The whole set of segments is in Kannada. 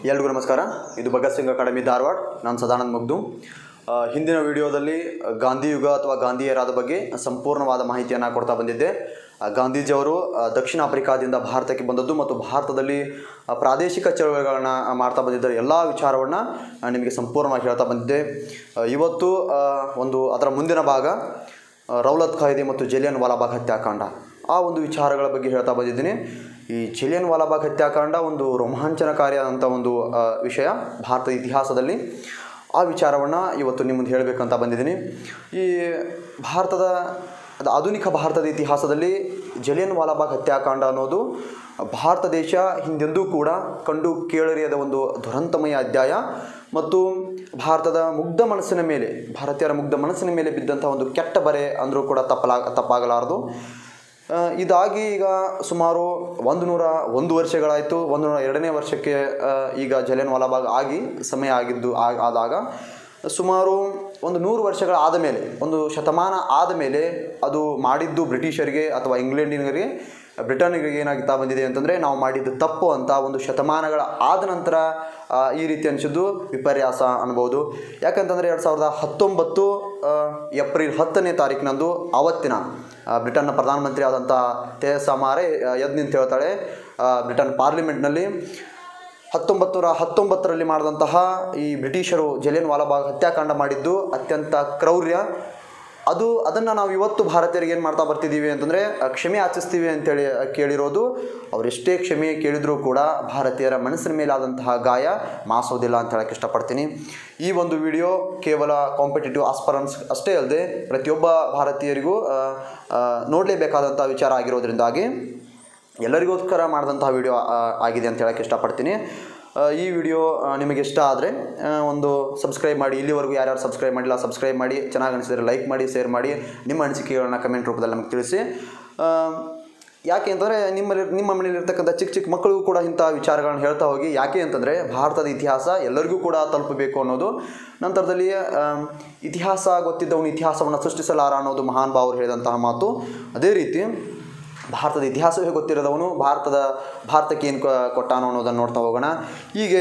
ಎಲ್ರಿಗೂ ನಮಸ್ಕಾರ ಇದು ಭಗತ್ ಸಿಂಗ್ ಅಕಾಡೆಮಿ ಧಾರವಾಡ ನಾನು ಸದಾನಂದ್ ಮುಗ್ದು ಆ, ಹಿಂದಿನ ವಿಡಿಯೋದಲ್ಲಿ ಗಾಂಧಿ ಯುಗ ಅಥವಾ ಗಾಂಧಿಯರಾದ ಬಗ್ಗೆ ಸಂಪೂರ್ಣವಾದ ಮಾಹಿತಿಯನ್ನು ಕೊಡ್ತಾ ಬಂದಿದ್ದೆ ಆ, ಗಾಂಧೀಜಿಯವರು ಆ, ದಕ್ಷಿಣ ಆಫ್ರಿಕಾದಿಂದ ಭಾರತಕ್ಕೆ ಬಂದದ್ದು ಮತ್ತು ಭಾರತದಲ್ಲಿ ಆ, ಪ್ರಾದೇಶಿಕ ಚಳವಳಿಗಳನ್ನು ಮಾಡ್ತಾ ಬಂದಿದ್ದ ಎಲ್ಲ ವಿಚಾರವನ್ನು ನಿಮಗೆ ಸಂಪೂರ್ಣವಾಗಿ ಹೇಳ್ತಾ ಬಂದಿದ್ದೆ ಆ, ಇವತ್ತು ಆ, ಒಂದು ಅದರ ಮುಂದಿನ ಭಾಗ ಆ, ರೌಲತ್ ಕಾಯ್ದೆ ಮತ್ತು ಜಲಿಯನ್ ವಾಲಾಬಾಗ್ ಹತ್ಯಾಕಾಂಡ ಆ ಒಂದು ವಿಚಾರಗಳ ಬಗ್ಗೆ ಹೇಳ್ತಾ ಬಂದಿದ್ದೀನಿ ಈ ಜಲಿಯನ್ ವಾಲಾಬಾಗ್ ಹತ್ಯಾಕಾಂಡ ಒಂದು ರೋಮಾಂಚನಕಾರಿಯಾದಂಥ ಒಂದು ಆ, ವಿಷಯ ಭಾರತದ ಇತಿಹಾಸದಲ್ಲಿ ಆ ವಿಚಾರವನ್ನು ಇವತ್ತು ನಿಮ್ಮ ಮುಂದೆ ಹೇಳಬೇಕಂತ ಬಂದಿದ್ದೀನಿ ಈ ಭಾರತದ ಅದು ಆಧುನಿಕ ಭಾರತದ ಇತಿಹಾಸದಲ್ಲಿ ಜಲಿಯನ್ ವಾಲಾಬಾಗ್ ಹತ್ಯಾಕಾಂಡ ಅನ್ನೋದು ಭಾರತ ದೇಶ ಹಿಂದೆಂದೂ ಕೂಡ ಕಂಡು ಕೇಳರಿಯದ ಒಂದು ದುರಂತಮಯ ಅಧ್ಯಾಯ ಮತ್ತು ಭಾರತದ ಮುಗ್ಧ ಮನಸ್ಸಿನ ಮೇಲೆ ಭಾರತೀಯರ ಮುಗ್ಧ ಮನಸ್ಸಿನ ಮೇಲೆ ಬಿದ್ದಂಥ ಒಂದು ಕೆಟ್ಟ ಬರೆ ಅಂದರೂ ಕೂಡ ತಪ್ಪಲಾ ತಪ್ಪಾಗಲಾರದು ಆ, ಇದಾಗಿ ಈಗ ಸುಮಾರು ಒಂದು ನೂರ ಒಂದು ವರ್ಷಗಳಾಯಿತು ಒಂದು ನೂರ ಎರಡನೇ ವರ್ಷಕ್ಕೆ ಆ, ಈಗ ಜಲಿಯನ್ ವಾಲಾಬಾಗ್ ಆಗಿ ಸಮಯ ಆಗಿದ್ದು ಆ- ಆದಾಗ ಸುಮಾರು ಒಂದು ನೂರು ವರ್ಷಗಳ ಆದ ಮೇಲೆ ಒಂದು ಶತಮಾನ ಆದ ಮೇಲೆ ಅದು ಮಾಡಿದ್ದು ಬ್ರಿಟಿಷರಿಗೆ ಅಥವಾ ಇಂಗ್ಲೆಂಡಿನರಿಗೆ ಬ್ರಿಟನ್ನಿಗೆ ಏನಾಗ್ತಾ ಬಂದಿದೆ ಅಂತಂದರೆ ನಾವು ಮಾಡಿದ್ದು ತಪ್ಪು ಅಂತ ಒಂದು ಶತಮಾನಗಳ ಆದ ನಂತರ ಆ, ಈ ರೀತಿ ಅನಿಸಿದ್ದು ವಿಪರ್ಯಾಸ ಅನ್ಬೋದು ಯಾಕಂತಂದರೆ ಎರಡು ಸಾವಿರದ ಹತ್ತೊಂಬತ್ತು ಆ, ಏಪ್ರಿಲ್ ಹತ್ತನೇ ತಾರೀಕಿನಂದು ಆವತ್ತಿನ ಆ, ಬ್ರಿಟನ್ನ ಪ್ರಧಾನಮಂತ್ರಿ ಆದಂಥ ತೆರೆಸಾ ಮಾರೆ ಆ, ಎದ್ದು ನಿಂತು ಹೇಳ್ತಾಳೆ ಆ, ಬ್ರಿಟನ್ ಪಾರ್ಲಿಮೆಂಟ್ನಲ್ಲಿ ಹತ್ತೊಂಬತ್ತು ನೂರ ಹತ್ತೊಂಬತ್ತರಲ್ಲಿ ಮಾಡಿದಂತಹ ಈ ಬ್ರಿಟಿಷರು ಜಲಿಯನ್ ವಾಲಾಬಾಗ್ ಹತ್ಯಾಕಾಂಡ ಮಾಡಿದ್ದು ಅತ್ಯಂತ ಕ್ರೌರ್ಯ ಅದು ಅದನ್ನು ನಾವು ಇವತ್ತು ಭಾರತೀಯರಿಗೆ ಏನು ಮಾಡ್ತಾ ಬರ್ತಿದ್ದೀವಿ ಅಂತಂದರೆ ಆ, ಕ್ಷಮೆ ಯಾಚಿಸ್ತೀವಿ ಅಂತೇಳಿ ಕೇಳಿರೋದು ಅವರೆಷ್ಟೇ ಕ್ಷಮೆ ಕೇಳಿದರೂ ಕೂಡ ಭಾರತೀಯರ ಮನಸ್ಸಿನ ಮೇಲಾದಂತಹ ಗಾಯ ಮಾಸೋದಿಲ್ಲ ಅಂತ ಹೇಳಕ್ಕೆ ಇಷ್ಟಪಡ್ತೀನಿ ಈ ಒಂದು ವಿಡಿಯೋ ಕೇವಲ ಕಾಂಪಿಟೇಟಿವ್ ಆಸ್ಪರೆನ್ಸ್ ಅಷ್ಟೇ ಅಲ್ಲದೆ ಪ್ರತಿಯೊಬ್ಬ ಭಾರತೀಯರಿಗೂ ಆ, ಆ, ನೋಡಲೇಬೇಕಾದಂಥ ವಿಚಾರ ಆಗಿರೋದ್ರಿಂದಾಗಿ ಎಲ್ಲರಿಗೋಸ್ಕರ ಮಾಡಿದಂತಹ ವಿಡಿಯೋ ಆಗಿದೆ ಅಂತ ಹೇಳಕ್ಕೆ ಇಷ್ಟಪಡ್ತೀನಿ ಆ, ಈ ವಿಡಿಯೋ ಆ, ನಿಮಗೆ ಇಷ್ಟ ಆದರೆ ಒಂದು ಸಬ್ಸ್ಕ್ರೈಬ್ ಮಾಡಿ ಇಲ್ಲಿವರೆಗೂ ಯಾರ್ಯಾರು ಸಬ್ಸ್ಕ್ರೈಬ್ ಮಾಡಿಲ್ಲ ಸಬ್ಸ್ಕ್ರೈಬ್ ಮಾಡಿ ಚೆನ್ನಾಗಿ ಅನಿಸಿದರೆ ಲೈಕ್ ಮಾಡಿ ಶೇರ್ ಮಾಡಿ ನಿಮ್ಮ ಅನಿಸಿಕೆಗಳನ್ನ ಕಮೆಂಟ್ ರೂಪದಲ್ಲಿ ನಮಗೆ ತಿಳಿಸಿ ಆ, ಯಾಕೆ ಅಂತಂದರೆ ನಿಮ್ಮಲ್ಲಿ ನಿಮ್ಮ ಮನೆಯಲ್ಲಿರ್ತಕ್ಕಂಥ ಚಿಕ್ಕ ಚಿಕ್ಕ ಮಕ್ಕಳಿಗೂ ಕೂಡ ಇಂಥ ವಿಚಾರಗಳನ್ನ ಹೇಳ್ತಾ ಹೋಗಿ ಯಾಕೆ ಅಂತಂದರೆ ಭಾರತದ ಇತಿಹಾಸ ಎಲ್ಲರಿಗೂ ಕೂಡ ತಲುಪಬೇಕು ಅನ್ನೋದು ನಂತರದಲ್ಲಿ ಆ, ಇತಿಹಾಸ ಗೊತ್ತಿದ್ದವನು ಇತಿಹಾಸವನ್ನು ಸೃಷ್ಟಿಸಲಾರ ಅನ್ನೋದು ಮಹಾನ್ ಭಾವರು ಹೇಳಿದಂತಹ ಮಾತು ಅದೇ ರೀತಿ ಭಾರತದ ಇತಿಹಾಸವೇ ಗೊತ್ತಿರೋದವನು ಭಾರತದ ಭಾರತಕ್ಕೆ ಏನು ಕೊಟ್ಟಾನೋ ಅನ್ನೋದನ್ನು ನೋಡ್ತಾ ಹೋಗೋಣ ಹೀಗೆ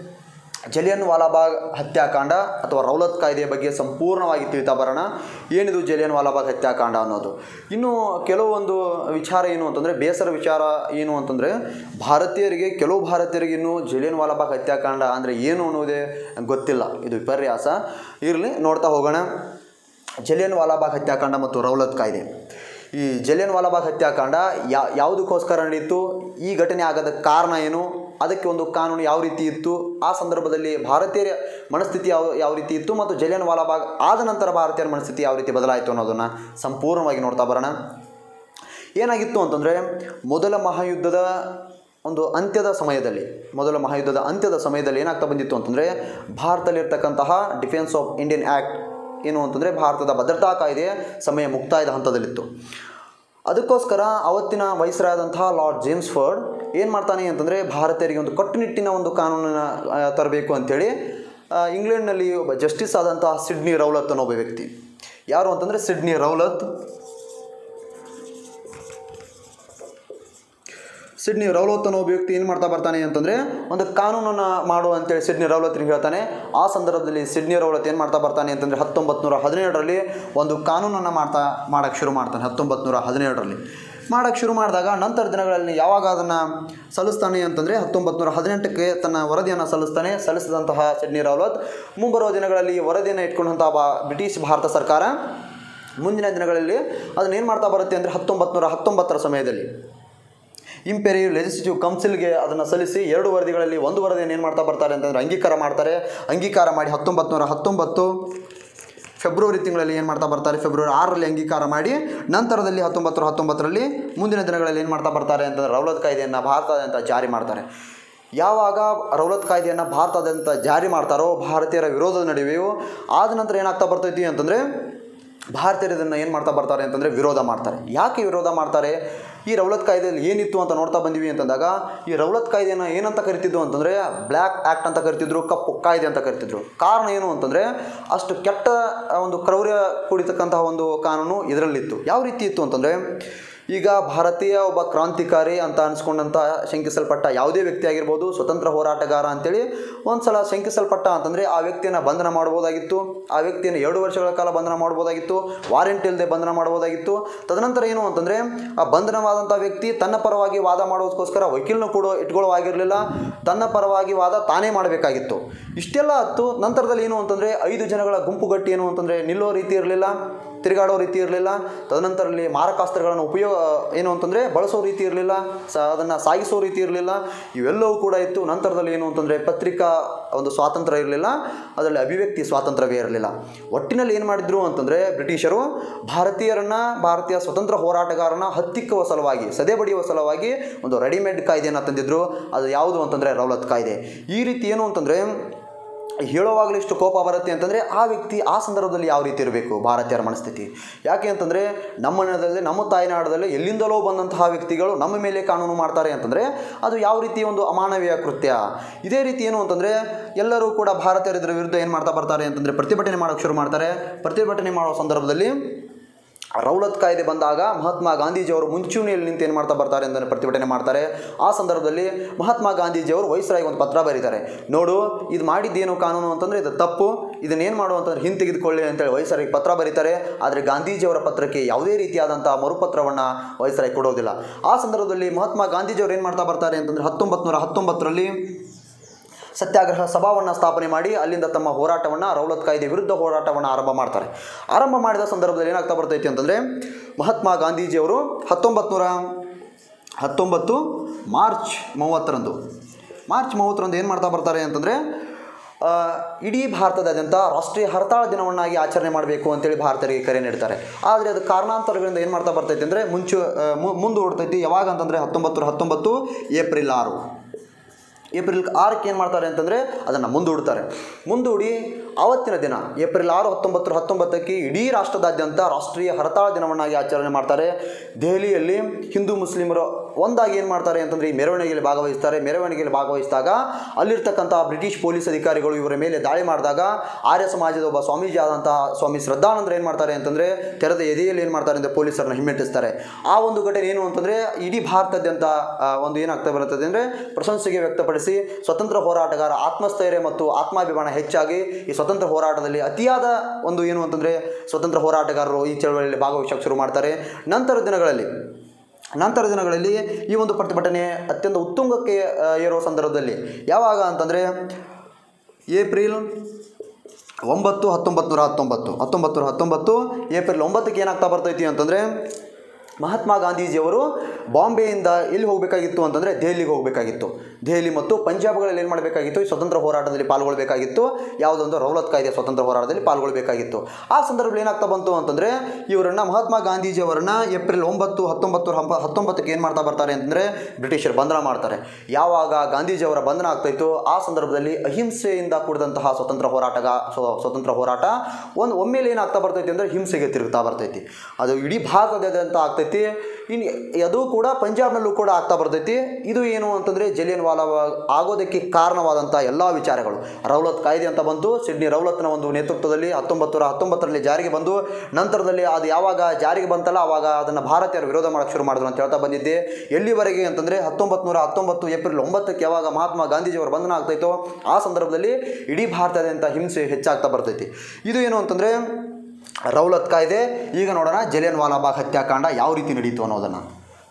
ಜಲಿಯನ್ ವಾಲಾಬಾಗ್ ಹತ್ಯಾಕಾಂಡ ಅಥವಾ ರೌಲತ್ ಕಾಯ್ದೆಯ ಬಗ್ಗೆ ಸಂಪೂರ್ಣವಾಗಿ ತಿಳಿತಾ ಬರೋಣ ಏನಿದು ಜಲಿಯನ್ ವಾಲಾಬಾಗ್ ಹತ್ಯಾಕಾಂಡ ಅನ್ನೋದು ಇನ್ನು ಕೆಲವೊಂದು ವಿಚಾರ ಏನು ಅಂತಂದರೆ ಬೇಸರ ವಿಚಾರ ಏನು ಅಂತಂದರೆ ಭಾರತೀಯರಿಗೆ ಕೆಲವು ಭಾರತೀಯರಿಗೆ ಇನ್ನೂ ಜಲಿಯನ್ ವಾಲಾಬಾಗ್ ಹತ್ಯಾಕಾಂಡ ಅಂದರೆ ಏನು ಅನ್ನೋದೇ ಗೊತ್ತಿಲ್ಲ ಇದು ವಿಪರ್ಯಾಸ ಇರಲಿ ನೋಡ್ತಾ ಹೋಗೋಣ ಜಲಿಯನ್ ವಾಲಾಬಾಗ್ ಹತ್ಯಾಕಾಂಡ ಮತ್ತು ರೌಲತ್ ಕಾಯ್ದೆ ಈ ಜಲಿಯನ್ ವಾಲಾಬಾಗ್ ಹತ್ಯಾಕಾಂಡ ಯಾ ಯಾವುದಕ್ಕೋಸ್ಕರ ನಡೆಯಿತು ಈ ಘಟನೆ ಆಗದ ಕಾರಣ ಏನು ಅದಕ್ಕೆ ಒಂದು ಕಾನೂನು ಯಾವ ರೀತಿ ಇತ್ತು ಆ ಸಂದರ್ಭದಲ್ಲಿ ಭಾರತೀಯರ ಮನಸ್ಥಿತಿ ಯಾವ ಯಾವ ರೀತಿ ಇತ್ತು ಮತ್ತು ಜಲಿಯನ್ ವಾಲಾಬಾಗ್ ಆದ ನಂತರ ಭಾರತೀಯರ ಮನಸ್ಥಿತಿ ಯಾವ ರೀತಿ ಬದಲಾಯಿತು ಅನ್ನೋದನ್ನು ಸಂಪೂರ್ಣವಾಗಿ ನೋಡ್ತಾ ಬರೋಣ ಏನಾಗಿತ್ತು ಅಂತಂದರೆ ಮೊದಲ ಮಹಾಯುದ್ಧದ ಒಂದು ಅಂತ್ಯದ ಸಮಯದಲ್ಲಿ ಮೊದಲ ಮಹಾಯುದ್ಧದ ಅಂತ್ಯದ ಸಮಯದಲ್ಲಿ ಏನಾಗ್ತಾ ಬಂದಿತ್ತು ಅಂತಂದರೆ ಭಾರತದಲ್ಲಿರ್ತಕ್ಕಂತಹ ಡಿಫೆನ್ಸ್ ಆಫ್ ಇಂಡಿಯನ್ ಆ್ಯಕ್ಟ್ ಏನು ಅಂತಂದರೆ ಭಾರತದ ಭದ್ರತಾ ಕಾಯ್ದೆಯ ಸಮಯ ಮುಕ್ತಾಯದ ಹಂತದಲ್ಲಿತ್ತು ಅದಕ್ಕೋಸ್ಕರ ಅವತ್ತಿನ ವಯಸ್ಸರಾದಂತಹ ಲಾರ್ಡ್ ಜೇಮ್ಸ್ ಫರ್ಡ್ ಏನು ಮಾಡ್ತಾನೆ ಅಂತಂದರೆ ಭಾರತೀಯರಿಗೆ ಒಂದು ಕಟ್ಟುನಿಟ್ಟಿನ ಒಂದು ಕಾನೂನನ್ನು ಆ, ತರಬೇಕು ಅಂಥೇಳಿ ಆ, ಇಂಗ್ಲೆಂಡ್ನಲ್ಲಿ ಒಬ್ಬ ಜಸ್ಟಿಸ್ ಆದಂತಹ ಸಿಡ್ನಿ ರೌಲತ್ ಅನ್ನೋ ಒಬ್ಬ ವ್ಯಕ್ತಿ ಯಾರು ಅಂತಂದರೆ ಸಿಡ್ನಿ ರೌಲತ್ ಸಿಡ್ನಿ ರೌಲತ್ ಅನ್ನೋ ಒಬ್ಬ ವ್ಯಕ್ತಿ ಏನು ಮಾಡ್ತಾ ಬರ್ತಾನೆ ಅಂತಂದರೆ ಒಂದು ಕಾನೂನನ್ನು ಮಾಡು ಅಂತೇಳಿ ಸಿಡ್ನಿ ರೌಲತ್ರಿಗೆ ಹೇಳ್ತಾನೆ ಆ ಸಂದರ್ಭದಲ್ಲಿ ಸಿಡ್ನಿ ರೌಲತ್ ಏನು ಮಾಡ್ತಾ ಬರ್ತಾನೆ ಅಂತಂದರೆ ಹತ್ತೊಂಬತ್ತು ನೂರ ಹದಿನೇಳರಲ್ಲಿ ಒಂದು ಕಾನೂನನ್ನು ಮಾಡ್ತಾ ಮಾಡೋಕ್ಕೆ ಶುರು ಮಾಡ್ತಾನೆ ಹತ್ತೊಂಬತ್ತು ನೂರ ಹದಿನೇಳರಲ್ಲಿ ಮಾಡೋಕ್ಕೆ ಶುರು ಮಾಡಿದಾಗ ನಂತರ ದಿನಗಳಲ್ಲಿ ಯಾವಾಗ ಅದನ್ನು ಸಲ್ಲಿಸ್ತಾನೆ ಅಂತಂದರೆ ಹತ್ತೊಂಬತ್ತು ನೂರ ಹದಿನೆಂಟಕ್ಕೆ ತನ್ನ ವರದಿಯನ್ನು ಸಲ್ಲಿಸ್ತಾನೆ ಸಲ್ಲಿಸಿದಂತಹ ಸಿಡ್ನಿ ರೌಲತ್ ಮುಂಬರುವ ದಿನಗಳಲ್ಲಿ ಈ ವರದಿಯನ್ನು ಇಟ್ಕೊಂಡಂತಹ ಬಾ ಬ್ರಿಟಿಷ್ ಭಾರತ ಸರ್ಕಾರ ಮುಂದಿನ ದಿನಗಳಲ್ಲಿ ಅದನ್ನ ಏನು ಮಾಡ್ತಾ ಬರುತ್ತೆ ಅಂದರೆ ಹತ್ತೊಂಬತ್ತು ನೂರ ಹತ್ತೊಂಬತ್ತರ ಸಮಯದಲ್ಲಿ ಇಂಪೆರಿಯಲ್ ಲೆಜಿಸ್ಲೇಟಿವ್ ಕೌನ್ಸಿಲ್ಗೆ ಅದನ್ನು ಸಲ್ಲಿಸಿ ಎರಡು ವರದಿಗಳಲ್ಲಿ ಒಂದು ವರದಿಯನ್ನು ಏನು ಮಾಡ್ತಾ ಬರ್ತಾರೆ ಅಂತಂದರೆ ಅಂಗೀಕಾರ ಮಾಡ್ತಾರೆ ಅಂಗೀಕಾರ ಮಾಡಿ ಹತ್ತೊಂಬತ್ತು ನೂರ ಹತ್ತೊಂಬತ್ತು ಫೆಬ್ರವರಿ ತಿಂಗಳಲ್ಲಿ ಏನು ಮಾಡ್ತಾ ಬರ್ತಾರೆ ಫೆಬ್ರವರಿ ಆರರಲ್ಲಿ ಅಂಗೀಕಾರ ಮಾಡಿ ನಂತರದಲ್ಲಿ ಹತ್ತೊಂಬತ್ತು ನೂರ ಹತ್ತೊಂಬತ್ತರಲ್ಲಿ ಮುಂದಿನ ದಿನಗಳಲ್ಲಿ ಏನು ಮಾಡ್ತಾ ಬರ್ತಾರೆ ಅಂತಂದರೆ ರೌಲತ್ ಕಾಯ್ದೆಯನ್ನು ಭಾರತದಾದ್ಯಂತ ಜಾರಿ ಮಾಡ್ತಾರೆ ಯಾವಾಗ ರೌಲತ್ ಕಾಯ್ದೆಯನ್ನು ಭಾರತದಾದ್ಯಂತ ಜಾರಿ ಮಾಡ್ತಾರೋ ಭಾರತೀಯರ ವಿರೋಧದ ನಡುವೆಯೂ ಆದ ನಂತರ ಏನಾಗ್ತಾ ಬರ್ತೈತಿ ಅಂತಂದರೆ ಭಾರತೀಯರು ಇದನ್ನು ಏನು ಮಾಡ್ತಾ ಬರ್ತಾರೆ ಅಂತಂದರೆ ವಿರೋಧ ಮಾಡ್ತಾರೆ ಯಾಕೆ ವಿರೋಧ ಮಾಡ್ತಾರೆ ಈ ರೌಲತ್ ಕಾಯ್ದೆಯಲ್ಲಿ ಏನಿತ್ತು ಅಂತ ನೋಡ್ತಾ ಬಂದಿವಿ ಅಂತಂದಾಗ ಈ ರೌಲತ್ ಕಾಯ್ದೆನ ಏನಂತ ಕರಿತಿದ್ದು ಅಂತಂದರೆ ಬ್ಲ್ಯಾಕ್ ಆ್ಯಕ್ಟ್ ಅಂತ ಕರಿತಿದ್ರು ಕಪ್ಪು ಕಾಯ್ದೆ ಅಂತ ಕರಿತಿದ್ರು ಕಾರಣ ಏನು ಅಂತಂದರೆ ಅಷ್ಟು ಕೆಟ್ಟ ಆ, ಒಂದು ಕ್ರೌರ್ಯ ಕೂಡಿತಕ್ಕಂತಹ ಒಂದು ಕಾನೂನು ಇದರಲ್ಲಿತ್ತು ಯಾವ ರೀತಿ ಇತ್ತು ಅಂತಂದರೆ ಈಗ ಭಾರತೀಯ ಒಬ್ಬ ಕ್ರಾಂತಿಕಾರಿ ಅಂತ ಅನ್ಸ್ಕೊಂಡಂತ ಶಂಕಿಸಲ್ಪಟ್ಟ ಯಾವುದೇ ವ್ಯಕ್ತಿ ಆಗಿರ್ಬೋದು ಸ್ವತಂತ್ರ ಹೋರಾಟಗಾರ ಅಂತೇಳಿ ಒಂದು ಸಲ ಶಂಕಿಸಲ್ಪಟ್ಟ ಅಂತಂದರೆ ಆ ವ್ಯಕ್ತಿಯನ್ನು ಬಂಧನ ಮಾಡ್ಬೋದಾಗಿತ್ತು ಆ ವ್ಯಕ್ತಿಯನ್ನು ಎರಡು ವರ್ಷಗಳ ಕಾಲ ಬಂಧನ ಮಾಡ್ಬೋದಾಗಿತ್ತು ವಾರೆಂಟ್ ಇಲ್ಲದೆ ಬಂಧನ ಮಾಡ್ಬೋದಾಗಿತ್ತು ತದನಂತರ ಏನು ಅಂತಂದರೆ ಆ ಬಂಧನವಾದಂಥ ವ್ಯಕ್ತಿ ತನ್ನ ಪರವಾಗಿ ವಾದ ಮಾಡೋದಕ್ಕೋಸ್ಕರ ವಕೀಲನು ಕೂಡ ಇಟ್ಕೊಳ್ಳುವಾಗಿರಲಿಲ್ಲ ತನ್ನ ಪರವಾಗಿ ವಾದ ತಾನೇ ಮಾಡಬೇಕಾಗಿತ್ತು ಇಷ್ಟೆಲ್ಲ ಹತ್ತು ನಂತರದಲ್ಲಿ ಏನು ಅಂತಂದರೆ ಐದು ಜನಗಳ ಗುಂಪುಗಟ್ಟಿ ಏನು ಅಂತಂದರೆ ನಿಲ್ಲೋ ರೀತಿ ಇರಲಿಲ್ಲ ತಿರುಗಾಡೋ ರೀತಿ ಇರಲಿಲ್ಲ ತದನಂತರದಲ್ಲಿ ಮಾರಕಾಸ್ತ್ರಗಳನ್ನು ಉಪಯೋಗ ಏನು ಅಂತಂದರೆ ಬಳಸೋ ರೀತಿ ಇರಲಿಲ್ಲ ಸ ಅದನ್ನು ಸಾಗಿಸೋ ರೀತಿ ಇರಲಿಲ್ಲ ಇವೆಲ್ಲವೂ ಕೂಡ ಇತ್ತು ನಂತರದಲ್ಲಿ ಏನು ಅಂತಂದರೆ ಪತ್ರಿಕಾ ಒಂದು ಸ್ವಾತಂತ್ರ್ಯ ಇರಲಿಲ್ಲ ಅದರಲ್ಲಿ ಅಭಿವ್ಯಕ್ತಿ ಸ್ವಾತಂತ್ರ್ಯವೇ ಇರಲಿಲ್ಲ ಒಟ್ಟಿನಲ್ಲಿ ಏನು ಮಾಡಿದ್ರು ಅಂತಂದರೆ ಬ್ರಿಟಿಷರು ಭಾರತೀಯರನ್ನ ಭಾರತೀಯ ಸ್ವತಂತ್ರ ಹೋರಾಟಗಾರನ ಹತ್ತಿಕ್ಕುವ ಸಲುವಾಗಿ ಸದೆ ಬಡಿಯುವ ಸಲುವಾಗಿ ಒಂದು ರೆಡಿಮೇಡ್ ಕಾಯ್ದೆಯನ್ನು ತಂದಿದ್ರು ಅದು ಯಾವುದು ಅಂತಂದರೆ ರೌಲತ್ ಕಾಯ್ದೆ ಈ ರೀತಿ ಏನು ಅಂತಂದರೆ ಹೇಳುವಾಗಲೂ ಇಷ್ಟು ಕೋಪ ಬರುತ್ತೆ ಅಂತಂದರೆ ಆ ವ್ಯಕ್ತಿ ಆ ಸಂದರ್ಭದಲ್ಲಿ ಯಾವ ರೀತಿ ಇರಬೇಕು ಭಾರತೀಯರ ಮನಸ್ಥಿತಿ ಯಾಕೆ ಅಂತಂದರೆ ನಮ್ಮ ನೆಲದಲ್ಲಿ ನಮ್ಮ ತಾಯ್ನಾಡದಲ್ಲಿ ಎಲ್ಲಿಂದಲೋ ಬಂದಂತಹ ವ್ಯಕ್ತಿಗಳು ನಮ್ಮ ಮೇಲೆ ಕಾನೂನು ಮಾಡ್ತಾರೆ ಅಂತಂದರೆ ಅದು ಯಾವ ರೀತಿ ಒಂದು ಅಮಾನವೀಯ ಕೃತ್ಯ ಇದೇ ರೀತಿ ಏನು ಅಂತಂದರೆ ಎಲ್ಲರೂ ಕೂಡ ಭಾರತೀಯರ ಇದ್ರ ವಿರುದ್ಧ ಏನು ಮಾಡ್ತಾ ಬರ್ತಾರೆ ಅಂತಂದರೆ ಪ್ರತಿಭಟನೆ ಮಾಡೋಕ್ಕೆ ಶುರು ಮಾಡ್ತಾರೆ ಪ್ರತಿಭಟನೆ ಮಾಡೋ ಸಂದರ್ಭದಲ್ಲಿ ರೌಲತ್ ಕಾಯ್ದೆ ಬಂದಾಗ ಮಹಾತ್ಮ ಗಾಂಧೀಜಿಯವರು ಮುಂಚೂಣಿಯಲ್ಲಿ ನಿಂತು ಏನು ಮಾಡ್ತಾ ಬರ್ತಾರೆ ಅಂತ ಪ್ರತಿಭಟನೆ ಮಾಡ್ತಾರೆ ಆ ಸಂದರ್ಭದಲ್ಲಿ ಮಹಾತ್ಮ ಗಾಂಧೀಜಿಯವರು ವೈಸ್ರಾಯ್ಗೆ ಒಂದು ಪತ್ರ ಬರೀತಾರೆ ನೋಡು ಇದು ಮಾಡಿದ್ದೇನು ಕಾನೂನು ಅಂತಂದರೆ ಇದು ತಪ್ಪು ಇದನ್ನೇನು ಮಾಡು ಅಂತಂದ್ರೆ ಹಿಂತೆಗೆದುಕೊಳ್ಳಿ ಅಂತೇಳಿ ವೈಸ್ರಾಯ್ಗೆ ಪತ್ರ ಬರೀತಾರೆ ಆದರೆ ಗಾಂಧೀಜಿಯವರ ಪತ್ರಕ್ಕೆ ಯಾವುದೇ ರೀತಿಯಾದಂಥ ಮರುಪತ್ರವನ್ನು ವೈಸ್ರಾಯ್ ಕೊಡೋದಿಲ್ಲ ಆ ಸಂದರ್ಭದಲ್ಲಿ ಮಹಾತ್ಮ ಗಾಂಧೀಜಿಯವರು ಏನು ಮಾಡ್ತಾ ಬರ್ತಾರೆ ಅಂತಂದರೆ ಹತ್ತೊಂಬತ್ತು ನೂರ ಹತ್ತೊಂಬತ್ತರಲ್ಲಿ ಸತ್ಯಾಗ್ರಹ ಸಭಾವನ್ನು ಸ್ಥಾಪನೆ ಮಾಡಿ ಅಲ್ಲಿಂದ ತಮ್ಮ ಹೋರಾಟವನ್ನು ರೌಲತ್ ಕಾಯ್ದೆ ವಿರುದ್ಧ ಹೋರಾಟವನ್ನು ಆರಂಭ ಮಾಡ್ತಾರೆ ಆರಂಭ ಮಾಡಿದ ಸಂದರ್ಭದಲ್ಲಿ ಏನಾಗ್ತಾ ಬರ್ತೈತಿ ಅಂತಂದರೆ ಮಹಾತ್ಮ ಗಾಂಧೀಜಿಯವರು ಹತ್ತೊಂಬತ್ತು ನೂರ ಹತ್ತೊಂಬತ್ತು ಮಾರ್ಚ್ ಮೂವತ್ತರಂದು ಮಾರ್ಚ್ ಮೂವತ್ತರಂದು ಏನು ಮಾಡ್ತಾ ಬರ್ತಾರೆ ಅಂತಂದರೆ ಆ, ಇಡೀ ಭಾರತದಾದ್ಯಂತ ರಾಷ್ಟ್ರೀಯ ಹರತಾಳ ದಿನವನ್ನಾಗಿ ಆಚರಣೆ ಮಾಡಬೇಕು ಅಂತೇಳಿ ಭಾರತೀಯರಿಗೆ ಕರೆ ನೀಡ್ತಾರೆ ಆದರೆ ಅದು ಕಾರಣಾಂತರಗಳಿಂದ ಏನು ಮಾಡ್ತಾ ಬರ್ತೈತಿ ಅಂದರೆ ಮುಂಚೆ ಆ, ಮು- ಮುಂದೂಡ್ತೈತಿ ಯಾವಾಗ ಅಂತಂದರೆ ಹತ್ತೊಂಬತ್ತು ನೂರ ಹತ್ತೊಂಬತ್ತು ಏಪ್ರಿಲ್ ಆರು ಏಪ್ರಿಲ್ ಆರಕ್ಕೆ ಏನು ಮಾಡ್ತಾರೆ ಅಂತಂದರೆ ಅದನ್ನು ಮುಂದೂಡ್ತಾರೆ ಮುಂದೂಡಿ ಆವತ್ತಿನ ದಿನ ಏಪ್ರಿಲ್ ಆರು ಹತ್ತೊಂಬತ್ತು ಹತ್ತೊಂಬತ್ತಕ್ಕೆ ಇಡೀ ರಾಷ್ಟ್ರದಾದ್ಯಂತ ರಾಷ್ಟ್ರೀಯ ಹರತಾಳ ದಿನವನ್ನಾಗಿ ಆಚರಣೆ ಮಾಡ್ತಾರೆ ದೆಹಲಿಯಲ್ಲಿ ಹಿಂದೂ ಮುಸ್ಲಿಮರು ಒಂದಾಗಿ ಏನು ಮಾಡ್ತಾರೆ ಅಂತಂದರೆ ಈ ಮೆರವಣಿಗೆಯಲ್ಲಿ ಭಾಗವಹಿಸ್ತಾರೆ ಮೆರವಣಿಗೆಯಲ್ಲಿ ಭಾಗವಹಿಸಿದಾಗ ಅಲ್ಲಿರ್ತಕ್ಕಂಥ ಬ್ರಿಟಿಷ್ ಪೊಲೀಸ್ ಅಧಿಕಾರಿಗಳು ಇವರ ಮೇಲೆ ದಾಳಿ ಮಾಡಿದಾಗ ಆರ್ಯ ಸಮಾಜದ ಒಬ್ಬ ಸ್ವಾಮೀಜಿ ಆದಂತಹ ಸ್ವಾಮಿ ಶ್ರದ್ಧಾನಂದರು ಏನು ಮಾಡ್ತಾರೆ ಅಂತಂದರೆ ತೆರೆದ ಎದೆಯಲ್ಲಿ ಏನು ಮಾಡ್ತಾರೆ ಅಂದರೆ ಪೊಲೀಸರನ್ನ ಹಿಮ್ಮೆಟ್ಟಿಸ್ತಾರೆ ಆ ಒಂದು ಘಟನೆ ಏನು ಅಂತಂದರೆ ಇಡೀ ಭಾರತದಾದ್ಯಂತ ಆ, ಒಂದು ಏನಾಗ್ತಾ ಬರುತ್ತದೆ ಅಂದರೆ ಪ್ರಶಂಸೆಗೆ ವ್ಯಕ್ತಪಡಿಸಿ ಸ್ವತಂತ್ರ ಹೋರಾಟಗಾರ ಆತ್ಮಸ್ಥೈರ್ಯ ಮತ್ತು ಆತ್ಮಾಭಿಮಾನ ಹೆಚ್ಚಾಗಿ ಈ ಸ್ವತಂತ್ರ ಹೋರಾಟದಲ್ಲಿ ಅತಿಯಾದ ಒಂದು ಏನು ಅಂತಂದರೆ ಸ್ವತಂತ್ರ ಹೋರಾಟಗಾರರು ಈ ಚಳವಳಿಯಲ್ಲಿ ಭಾಗವಹಿಸಕ್ಕೆ ಶುರು ಮಾಡ್ತಾರೆ ನಂತರ ದಿನಗಳಲ್ಲಿ ನಂತರ ದಿನಗಳಲ್ಲಿ ಈ ಒಂದು ಪ್ರತಿಭಟನೆ ಅತ್ಯಂತ ಉತ್ತುಂಗಕ್ಕೆ ಆ, ಏರುವ ಸಂದರ್ಭದಲ್ಲಿ ಯಾವಾಗ ಅಂತಂದರೆ ಏಪ್ರಿಲ್ ಒಂಬತ್ತು ಹತ್ತೊಂಬತ್ತು ನೂರ ಹತ್ತೊಂಬತ್ತು ಹತ್ತೊಂಬತ್ತು ನೂರ ಹತ್ತೊಂಬತ್ತು ಏಪ್ರಿಲ್ ಒಂಬತ್ತಕ್ಕೆ ಏನಾಗ್ತಾ ಬರ್ತೈತಿ ಅಂತಂದರೆ ಮಹಾತ್ಮ ಗಾಂಧೀಜಿಯವರು ಬಾಂಬೆಯಿಂದ ಎಲ್ಲಿ ಹೋಗಬೇಕಾಗಿತ್ತು ಅಂತಂದರೆ ದೆಹಲಿಗೆ ಹೋಗಬೇಕಾಗಿತ್ತು ದೆಹಲಿ ಮತ್ತು ಪಂಜಾಬ್ಗಳಲ್ಲಿ ಏನು ಮಾಡಬೇಕಾಗಿತ್ತು ಈ ಸ್ವತಂತ್ರ ಹೋರಾಟದಲ್ಲಿ ಪಾಲ್ಗೊಳ್ಬೇಕಾಗಿತ್ತು ಯಾವುದೊಂದು ರೌಲತ್ ಕಾಯ್ದೆ ಸ್ವತಂತ್ರ ಹೋರಾಟದಲ್ಲಿ ಪಾಲ್ಗೊಳ್ಬೇಕಾಗಿತ್ತು ಆ ಸಂದರ್ಭದಲ್ಲಿ ಏನಾಗ್ತಾ ಬಂತು ಅಂತಂದರೆ ಇವರನ್ನು ಮಹಾತ್ಮ ಗಾಂಧೀಜಿಯವರನ್ನ ಏಪ್ರಿಲ್ ಒಂಬತ್ತು ಹತ್ತೊಂಬತ್ತು ಹಂಬ ಹತ್ತೊಂಬತ್ತಕ್ಕೆ ಏನು ಮಾಡ್ತಾ ಬರ್ತಾರೆ ಅಂತಂದರೆ ಬ್ರಿಟಿಷರು ಬಂಧನ ಮಾಡ್ತಾರೆ ಯಾವಾಗ ಗಾಂಧೀಜಿಯವರ ಬಂಧನ ಆಗ್ತಾಯಿತ್ತು ಆ ಸಂದರ್ಭದಲ್ಲಿ ಅಹಿಂಸೆಯಿಂದ ಕೂಡಿದಂತಹ ಸ್ವತಂತ್ರ ಹೋರಾಟಗ ಸ್ವ- ಸ್ವತಂತ್ರ ಹೋರಾಟ ಒಂದು ಒಮ್ಮೆಲೆ ಏನಾಗ್ತಾ ಬರ್ತೈತಿ ಅಂದರೆ ಹಿಂಸೆಗೆ ತಿರುಗ್ತಾ ಬರ್ತೈತಿ ಅದು ಇಡೀ ಭಾರತದಾದ್ಯಂತ ಆಗ್ತೈತಿ ಇನ್ನು ಅದು ಕೂಡ ಪಂಜಾಬ್ನಲ್ಲೂ ಕೂಡ ಆಗ್ತಾ ಬರ್ತೈತಿ ಇದು ಏನು ಅಂತಂದರೆ ಜಲಿಯನ್ ವಾಲಾಬಾಗ್ ಆಗೋದಕ್ಕೆ ಕಾರಣವಾದಂಥ ಎಲ್ಲ ವಿಚಾರಗಳು ರೌಲತ್ ಕಾಯ್ದೆ ಅಂತ ಬಂತು ಸಿಡ್ನಿ ರೌಲತ್ನ ಒಂದು ನೇತೃತ್ವದಲ್ಲಿ ಹತ್ತೊಂಬತ್ತು ನೂರ ಹತ್ತೊಂಬತ್ತರಲ್ಲಿ ಜಾರಿಗೆ ಬಂದು ನಂತರದಲ್ಲಿ ಅದು ಯಾವಾಗ ಜಾರಿಗೆ ಬಂತಲ್ಲ ಆವಾಗ ಅದನ್ನು ಭಾರತೀಯರು ವಿರೋಧ ಮಾಡೋಕ್ಕೆ ಶುರು ಮಾಡಿದ್ರು ಅಂತ ಹೇಳ್ತಾ ಬಂದಿದ್ದೆ ಎಲ್ಲಿವರೆಗೆ ಅಂತಂದರೆ ಹತ್ತೊಂಬತ್ತು ನೂರ ಹತ್ತೊಂಬತ್ತು ಏಪ್ರಿಲ್ ಒಂಬತ್ತಕ್ಕೆ ಯಾವಾಗ ಮಹಾತ್ಮ ಗಾಂಧೀಜಿಯವರ ಬಂಧನ ಆಗ್ತಾಯಿತೋ ಆ ಸಂದರ್ಭದಲ್ಲಿ ಇಡೀ ಭಾರತದಾದ್ಯಂತ ಹಿಂಸೆ ಹೆಚ್ಚಾಗ್ತಾ ಬರ್ತೈತಿ ಇದು ಏನು ಅಂತಂದರೆ ರೌಲತ್ ಕಾಯ್ದೆ ಈಗ ನೋಡೋಣ ಜಲಿಯನ್ ವಾಲಾಬಾಗ್ ಹತ್ಯಾಕಾಂಡ ಯಾವ ರೀತಿ ನಡೀತು ಅನ್ನೋದನ್ನು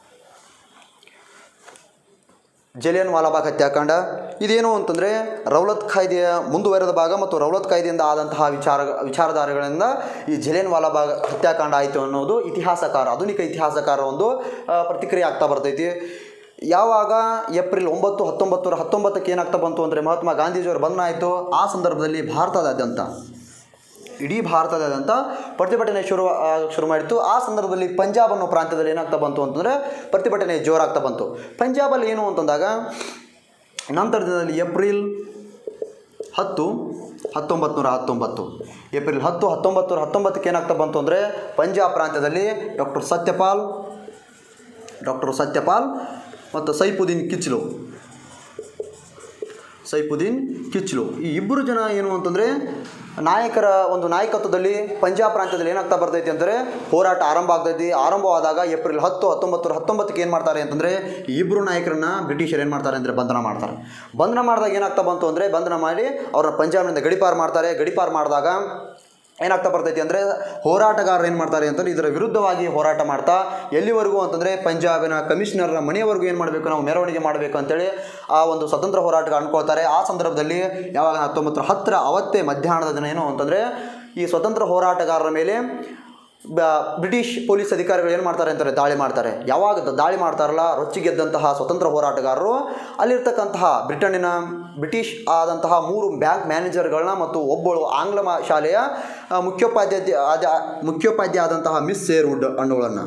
ಜಲಿಯನ್ ವಾಲಾಬಾಗ್ ಹತ್ಯಾಕಾಂಡ ಇದೇನು ಅಂತಂದರೆ ರೌಲತ್ ಕಾಯ್ದೆಯ ಮುಂದುವರೆದ ಭಾಗ ಮತ್ತು ರೌಲತ್ ಕಾಯ್ದೆಯಿಂದ ಆದಂತಹ ವಿಚಾರ ವಿಚಾರಧಾರೆಗಳಿಂದ ಈ ಜಲಿಯನ್ ವಾಲಾಬಾಗ್ ಹತ್ಯಾಕಾಂಡ ಆಯಿತು ಅನ್ನೋದು ಇತಿಹಾಸಕಾರ ಆಧುನಿಕ ಇತಿಹಾಸಕಾರ ಒಂದು ಆ, ಪ್ರತಿಕ್ರಿಯೆ ಆಗ್ತಾ ಬರ್ತೈತಿ ಯಾವಾಗ ಏಪ್ರಿಲ್ ಒಂಬತ್ತು ಹತ್ತೊಂಬತ್ತು ನೂರ ಹತ್ತೊಂಬತ್ತಕ್ಕೆ ಏನಾಗ್ತಾ ಬಂತು ಅಂದರೆ ಮಹಾತ್ಮ ಗಾಂಧೀಜಿಯವರು ಬಂಧನ ಆಯಿತು ಆ ಸಂದರ್ಭದಲ್ಲಿ ಭಾರತದಾದ್ಯಂತ ಇಡೀ ಭಾರತದಾದ್ಯಂತ ಪ್ರತಿಭಟನೆ ಶುರು ಆ, ಶುರು ಮಾಡಿತ್ತು ಆ ಸಂದರ್ಭದಲ್ಲಿ ಪಂಜಾಬ್ ಅನ್ನೋ ಪ್ರಾಂತ್ಯದಲ್ಲಿ ಏನಾಗ್ತಾ ಬಂತು ಅಂತಂದರೆ ಪ್ರತಿಭಟನೆ ಜೋರಾಗ್ತಾ ಬಂತು ಪಂಜಾಬಲ್ಲಿ ಏನು ಅಂತಂದಾಗ ನಂತರ ದಿನದಲ್ಲಿ ಏಪ್ರಿಲ್ ಹತ್ತು ಹತ್ತೊಂಬತ್ತು ನೂರ ಹತ್ತೊಂಬತ್ತು ಏಪ್ರಿಲ್ ಹತ್ತು ಹತ್ತೊಂಬತ್ತು ನೂರ ಹತ್ತೊಂಬತ್ತಕ್ಕೆ ಏನಾಗ್ತಾ ಬಂತು ಅಂದರೆ ಪಂಜಾಬ್ ಪ್ರಾಂತ್ಯದಲ್ಲಿ ಡಾಕ್ಟರ್ ಸತ್ಯಪಾಲ್ ಡಾಕ್ಟರ್ ಸತ್ಯಪಾಲ್ ಮತ್ತು ಸೈಫುದ್ದೀನ್ ಕಿಚ್ಲು ಸೈಫುದ್ದೀನ್ ಕಿಚ್ಲು ಈ ಇಬ್ಬರು ಜನ ಏನು ಅಂತಂದರೆ ನಾಯಕರ ಒಂದು ನಾಯಕತ್ವದಲ್ಲಿ ಪಂಜಾಬ್ ಪ್ರಾಂತ್ಯದಲ್ಲಿ ಏನಾಗ್ತಾ ಬರ್ತೈತಿ ಅಂದರೆ ಹೋರಾಟ ಆರಂಭ ಆಗ್ತೈತಿ ಆರಂಭವಾದಾಗ ಏಪ್ರಿಲ್ ಹತ್ತು ಹತ್ತೊಂಬತ್ತು ಹತ್ತೊಂಬತ್ತಕ್ಕೆ ಏನು ಮಾಡ್ತಾರೆ ಅಂತಂದರೆ ಈ ಇಬ್ಬರು ನಾಯಕರನ್ನ ಬ್ರಿಟಿಷರು ಏನು ಮಾಡ್ತಾರೆ ಅಂದರೆ ಬಂಧನ ಮಾಡ್ತಾರೆ ಬಂಧನ ಮಾಡಿದಾಗ ಏನಾಗ್ತಾ ಬಂತು ಅಂದರೆ ಬಂಧನ ಮಾಡಿ ಅವ್ರನ್ನ ಪಂಜಾಬ್ನಿಂದ ಗಡಿಪಾರು ಮಾಡ್ತಾರೆ ಗಡಿಪಾರು ಮಾಡಿದಾಗ ಏನಾಗ್ತಾ ಬರ್ತೈತಿ ಅಂದರೆ ಹೋರಾಟಗಾರರು ಏನು ಮಾಡ್ತಾರೆ ಅಂತಂದ್ರೆ ಇದರ ವಿರುದ್ಧವಾಗಿ ಹೋರಾಟ ಮಾಡ್ತಾ ಎಲ್ಲಿವರೆಗೂ ಅಂತಂದರೆ ಪಂಜಾಬಿನ ಕಮಿಷನರ್ನ ಮನೆಯವರೆಗೂ ಏನು ಮಾಡಬೇಕು ನಾವು ಮೆರವಣಿಗೆ ಮಾಡಬೇಕು ಅಂತೇಳಿ ಆ ಒಂದು ಸ್ವತಂತ್ರ ಹೋರಾಟಗಾರ ಅನ್ಕೊಳ್ತಾರೆ ಆ ಸಂದರ್ಭದಲ್ಲಿ ಯಾವಾಗ ಹತ್ತೊಂಬತ್ತು ಹತ್ತರ ಅವತ್ತೇ ಮಧ್ಯಾಹ್ನದ ದಿನ ಏನು ಅಂತಂದರೆ ಈ ಸ್ವತಂತ್ರ ಹೋರಾಟಗಾರರ ಮೇಲೆ ಬ ಬ್ರಿಟಿಷ್ ಪೊಲೀಸ್ ಅಧಿಕಾರಿಗಳು ಏನು ಮಾಡ್ತಾರೆ ಅಂತಾರೆ ದಾಳಿ ಮಾಡ್ತಾರೆ ಯಾವಾಗ ದ- ದಾಳಿ ಮಾಡ್ತಾರಲ್ಲ ರೊಚ್ಚಿಗೆದ್ದಂತಹ ಸ್ವತಂತ್ರ ಹೋರಾಟಗಾರರು ಅಲ್ಲಿರ್ತಕ್ಕಂತಹ ಬ್ರಿಟನ್ನಿನ ಬ್ರಿಟಿಷ್ ಆದಂತಹ ಮೂರು ಬ್ಯಾಂಕ್ ಮ್ಯಾನೇಜರ್ಗಳನ್ನ ಮತ್ತು ಒಬ್ಬಳು ಆಂಗ್ಲ ಮಾ- ಶಾಲೆಯ ಆ, ಮುಖ್ಯೋಪಾಧ್ಯಾಯ ಆದ ಮುಖ್ಯೋಪಾಧ್ಯಾಯ ಆದಂತಹ ಮಿಸ್ ಸೇರ್ವುಡ್ ಅನ್ನೋಳನ್ನು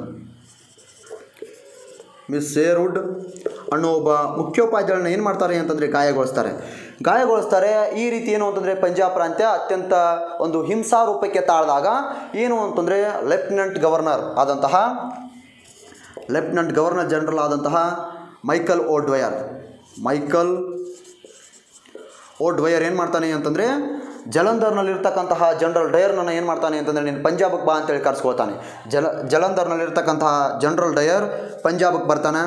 ಮಿಸ್ ಸೇರ್ವುಡ್ ಅನ್ನೋ ಒಬ್ಬ ಮುಖ್ಯೋಪಾಧ್ಯಾಯಗಳನ್ನ ಏನು ಮಾಡ್ತಾರೆ ಅಂತಂದರೆ ಗಾಯಗೊಳಿಸ್ತಾರೆ ಗಾಯಗೊಳಿಸ್ತಾರೆ ಈ ರೀತಿ ಏನು ಅಂತಂದರೆ ಪಂಜಾಬ್ ಪ್ರಾಂತ್ಯ ಅತ್ಯಂತ ಒಂದು ಹಿಂಸಾ ರೂಪಕ್ಕೆ ತಾಳಿದಾಗ ಏನು ಅಂತಂದರೆ ಲೆಫ್ಟಿನೆಂಟ್ ಗವರ್ನರ್ ಆದಂತಹ ಲೆಫ್ಟಿನೆಂಟ್ ಗವರ್ನರ್ ಜನರಲ್ ಆದಂತಹ Michael O Dwyer Michael O Dwyer ಏನು ಮಾಡ್ತಾನೆ ಅಂತಂದರೆ ಜಲಂಧರ್ನಲ್ಲಿರ್ತಕ್ಕಂತಹ ಜನರಲ್ ಡಯರ್ನನ್ನು ಏನು ಮಾಡ್ತಾನೆ ಅಂತಂದರೆ ನೀನು ಪಂಜಾಬಕ್ಕೆ ಬಾ ಅಂತೇಳಿ ಕರೆಸ್ಕೊಳ್ತಾನೆ ಜಲ ಜಲಂಧರ್ನಲ್ಲಿರ್ತಕ್ಕಂತಹ ಜನರಲ್ ಡಯರ್ ಪಂಜಾಬಕ್ಕೆ ಬರ್ತಾನೆ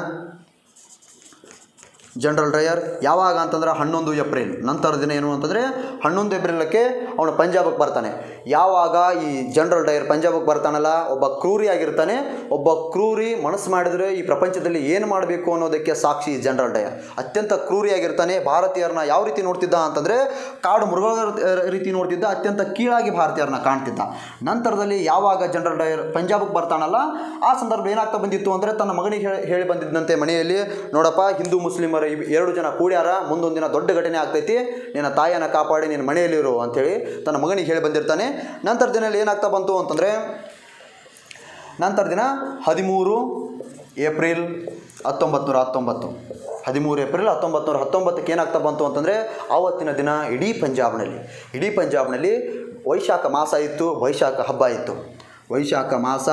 ಜನರಲ್ ಡಯರ್ ಯಾವಾಗ ಅಂತಂದ್ರೆ ಹನ್ನೊಂದು ಏಪ್ರಿಲ್ ನಂತರ ದಿನ ಏನು ಅಂತಂದರೆ ಹನ್ನೊಂದು ಏಪ್ರಿಲಕ್ಕೆ ಅವನು ಪಂಜಾಬಕ್ಕೆ ಬರ್ತಾನೆ ಯಾವಾಗ ಈ ಜನರಲ್ ಡಯರ್ ಪಂಜಾಬಕ್ಕೆ ಬರ್ತಾನಲ್ಲ ಒಬ್ಬ ಕ್ರೂರಿ ಆಗಿರ್ತಾನೆ ಒಬ್ಬ ಕ್ರೂರಿ ಮನಸ್ಸು ಮಾಡಿದರೆ ಈ ಪ್ರಪಂಚದಲ್ಲಿ ಏನು ಮಾಡಬೇಕು ಅನ್ನೋದಕ್ಕೆ ಸಾಕ್ಷಿ ಈ ಜನರಲ್ ಡಯರ್ ಅತ್ಯಂತ ಕ್ರೂರಿಯಾಗಿರ್ತಾನೆ ಭಾರತೀಯರನ್ನ ಯಾವ ರೀತಿ ನೋಡ್ತಿದ್ದ ಅಂತಂದರೆ ಕಾಡು ಮೃಗಗಳ ರೀತಿ ನೋಡ್ತಿದ್ದ ಅತ್ಯಂತ ಕೀಳಾಗಿ ಭಾರತೀಯರನ್ನ ಕಾಣ್ತಿದ್ದ ನಂತರದಲ್ಲಿ ಯಾವಾಗ ಜನರಲ್ ಡಯರ್ ಪಂಜಾಬಕ್ಕೆ ಬರ್ತಾನಲ್ಲ ಆ ಸಂದರ್ಭ ಏನಾಗ್ತಾ ಬಂದಿತ್ತು ಅಂದರೆ ತನ್ನ ಮಗನಿಗೆ ಹೇಳಿ ಹೇಳಿ ಬಂದಿದ್ದಂತೆ ಮನೆಯಲ್ಲಿ ನೋಡಪ್ಪ ಹಿಂದೂ ಮುಸ್ಲಿಮರ ಇವ್- ಎರಡು ಜನ ಕೂಡ್ಯಾರ ಮುಂದೊಂದು ದಿನ ದೊಡ್ಡ ಘಟನೆ ಆಗ್ತೈತಿ ನಿನ್ನ ತಾಯಿಯನ್ನು ಕಾಪಾಡಿ ನಿನ್ನ ಮನೆಯಲ್ಲಿರು ಅಂತೇಳಿ ತನ್ನ ಮಗನಿಗೆ ಹೇಳಿ ಬಂದಿರ್ತಾನೆ ನಂತರ ದಿನಲ್ಲಿ ಏನಾಗ್ತಾ ಬಂತು ಅಂತಂದರೆ ನಂತರ ದಿನ ಹದಿಮೂರು ಏಪ್ರಿಲ್ ಹತ್ತೊಂಬತ್ತು ನೂರ ಹತ್ತೊಂಬತ್ತು ಹದಿಮೂರು ಏಪ್ರಿಲ್ ಹತ್ತೊಂಬತ್ತು ನೂರ ಹತ್ತೊಂಬತ್ತಕ್ಕೆ ಏನಾಗ್ತಾ ಬಂತು ಅಂತಂದರೆ ಆವತ್ತಿನ ದಿನ ಇಡೀ ಪಂಜಾಬ್ನಲ್ಲಿ ಇಡೀ ಪಂಜಾಬ್ನಲ್ಲಿ ವೈಶಾಖ ಮಾಸ ಇತ್ತು ವೈಶಾಖ ಹಬ್ಬ ಇತ್ತು ವೈಶಾಖ ಮಾಸ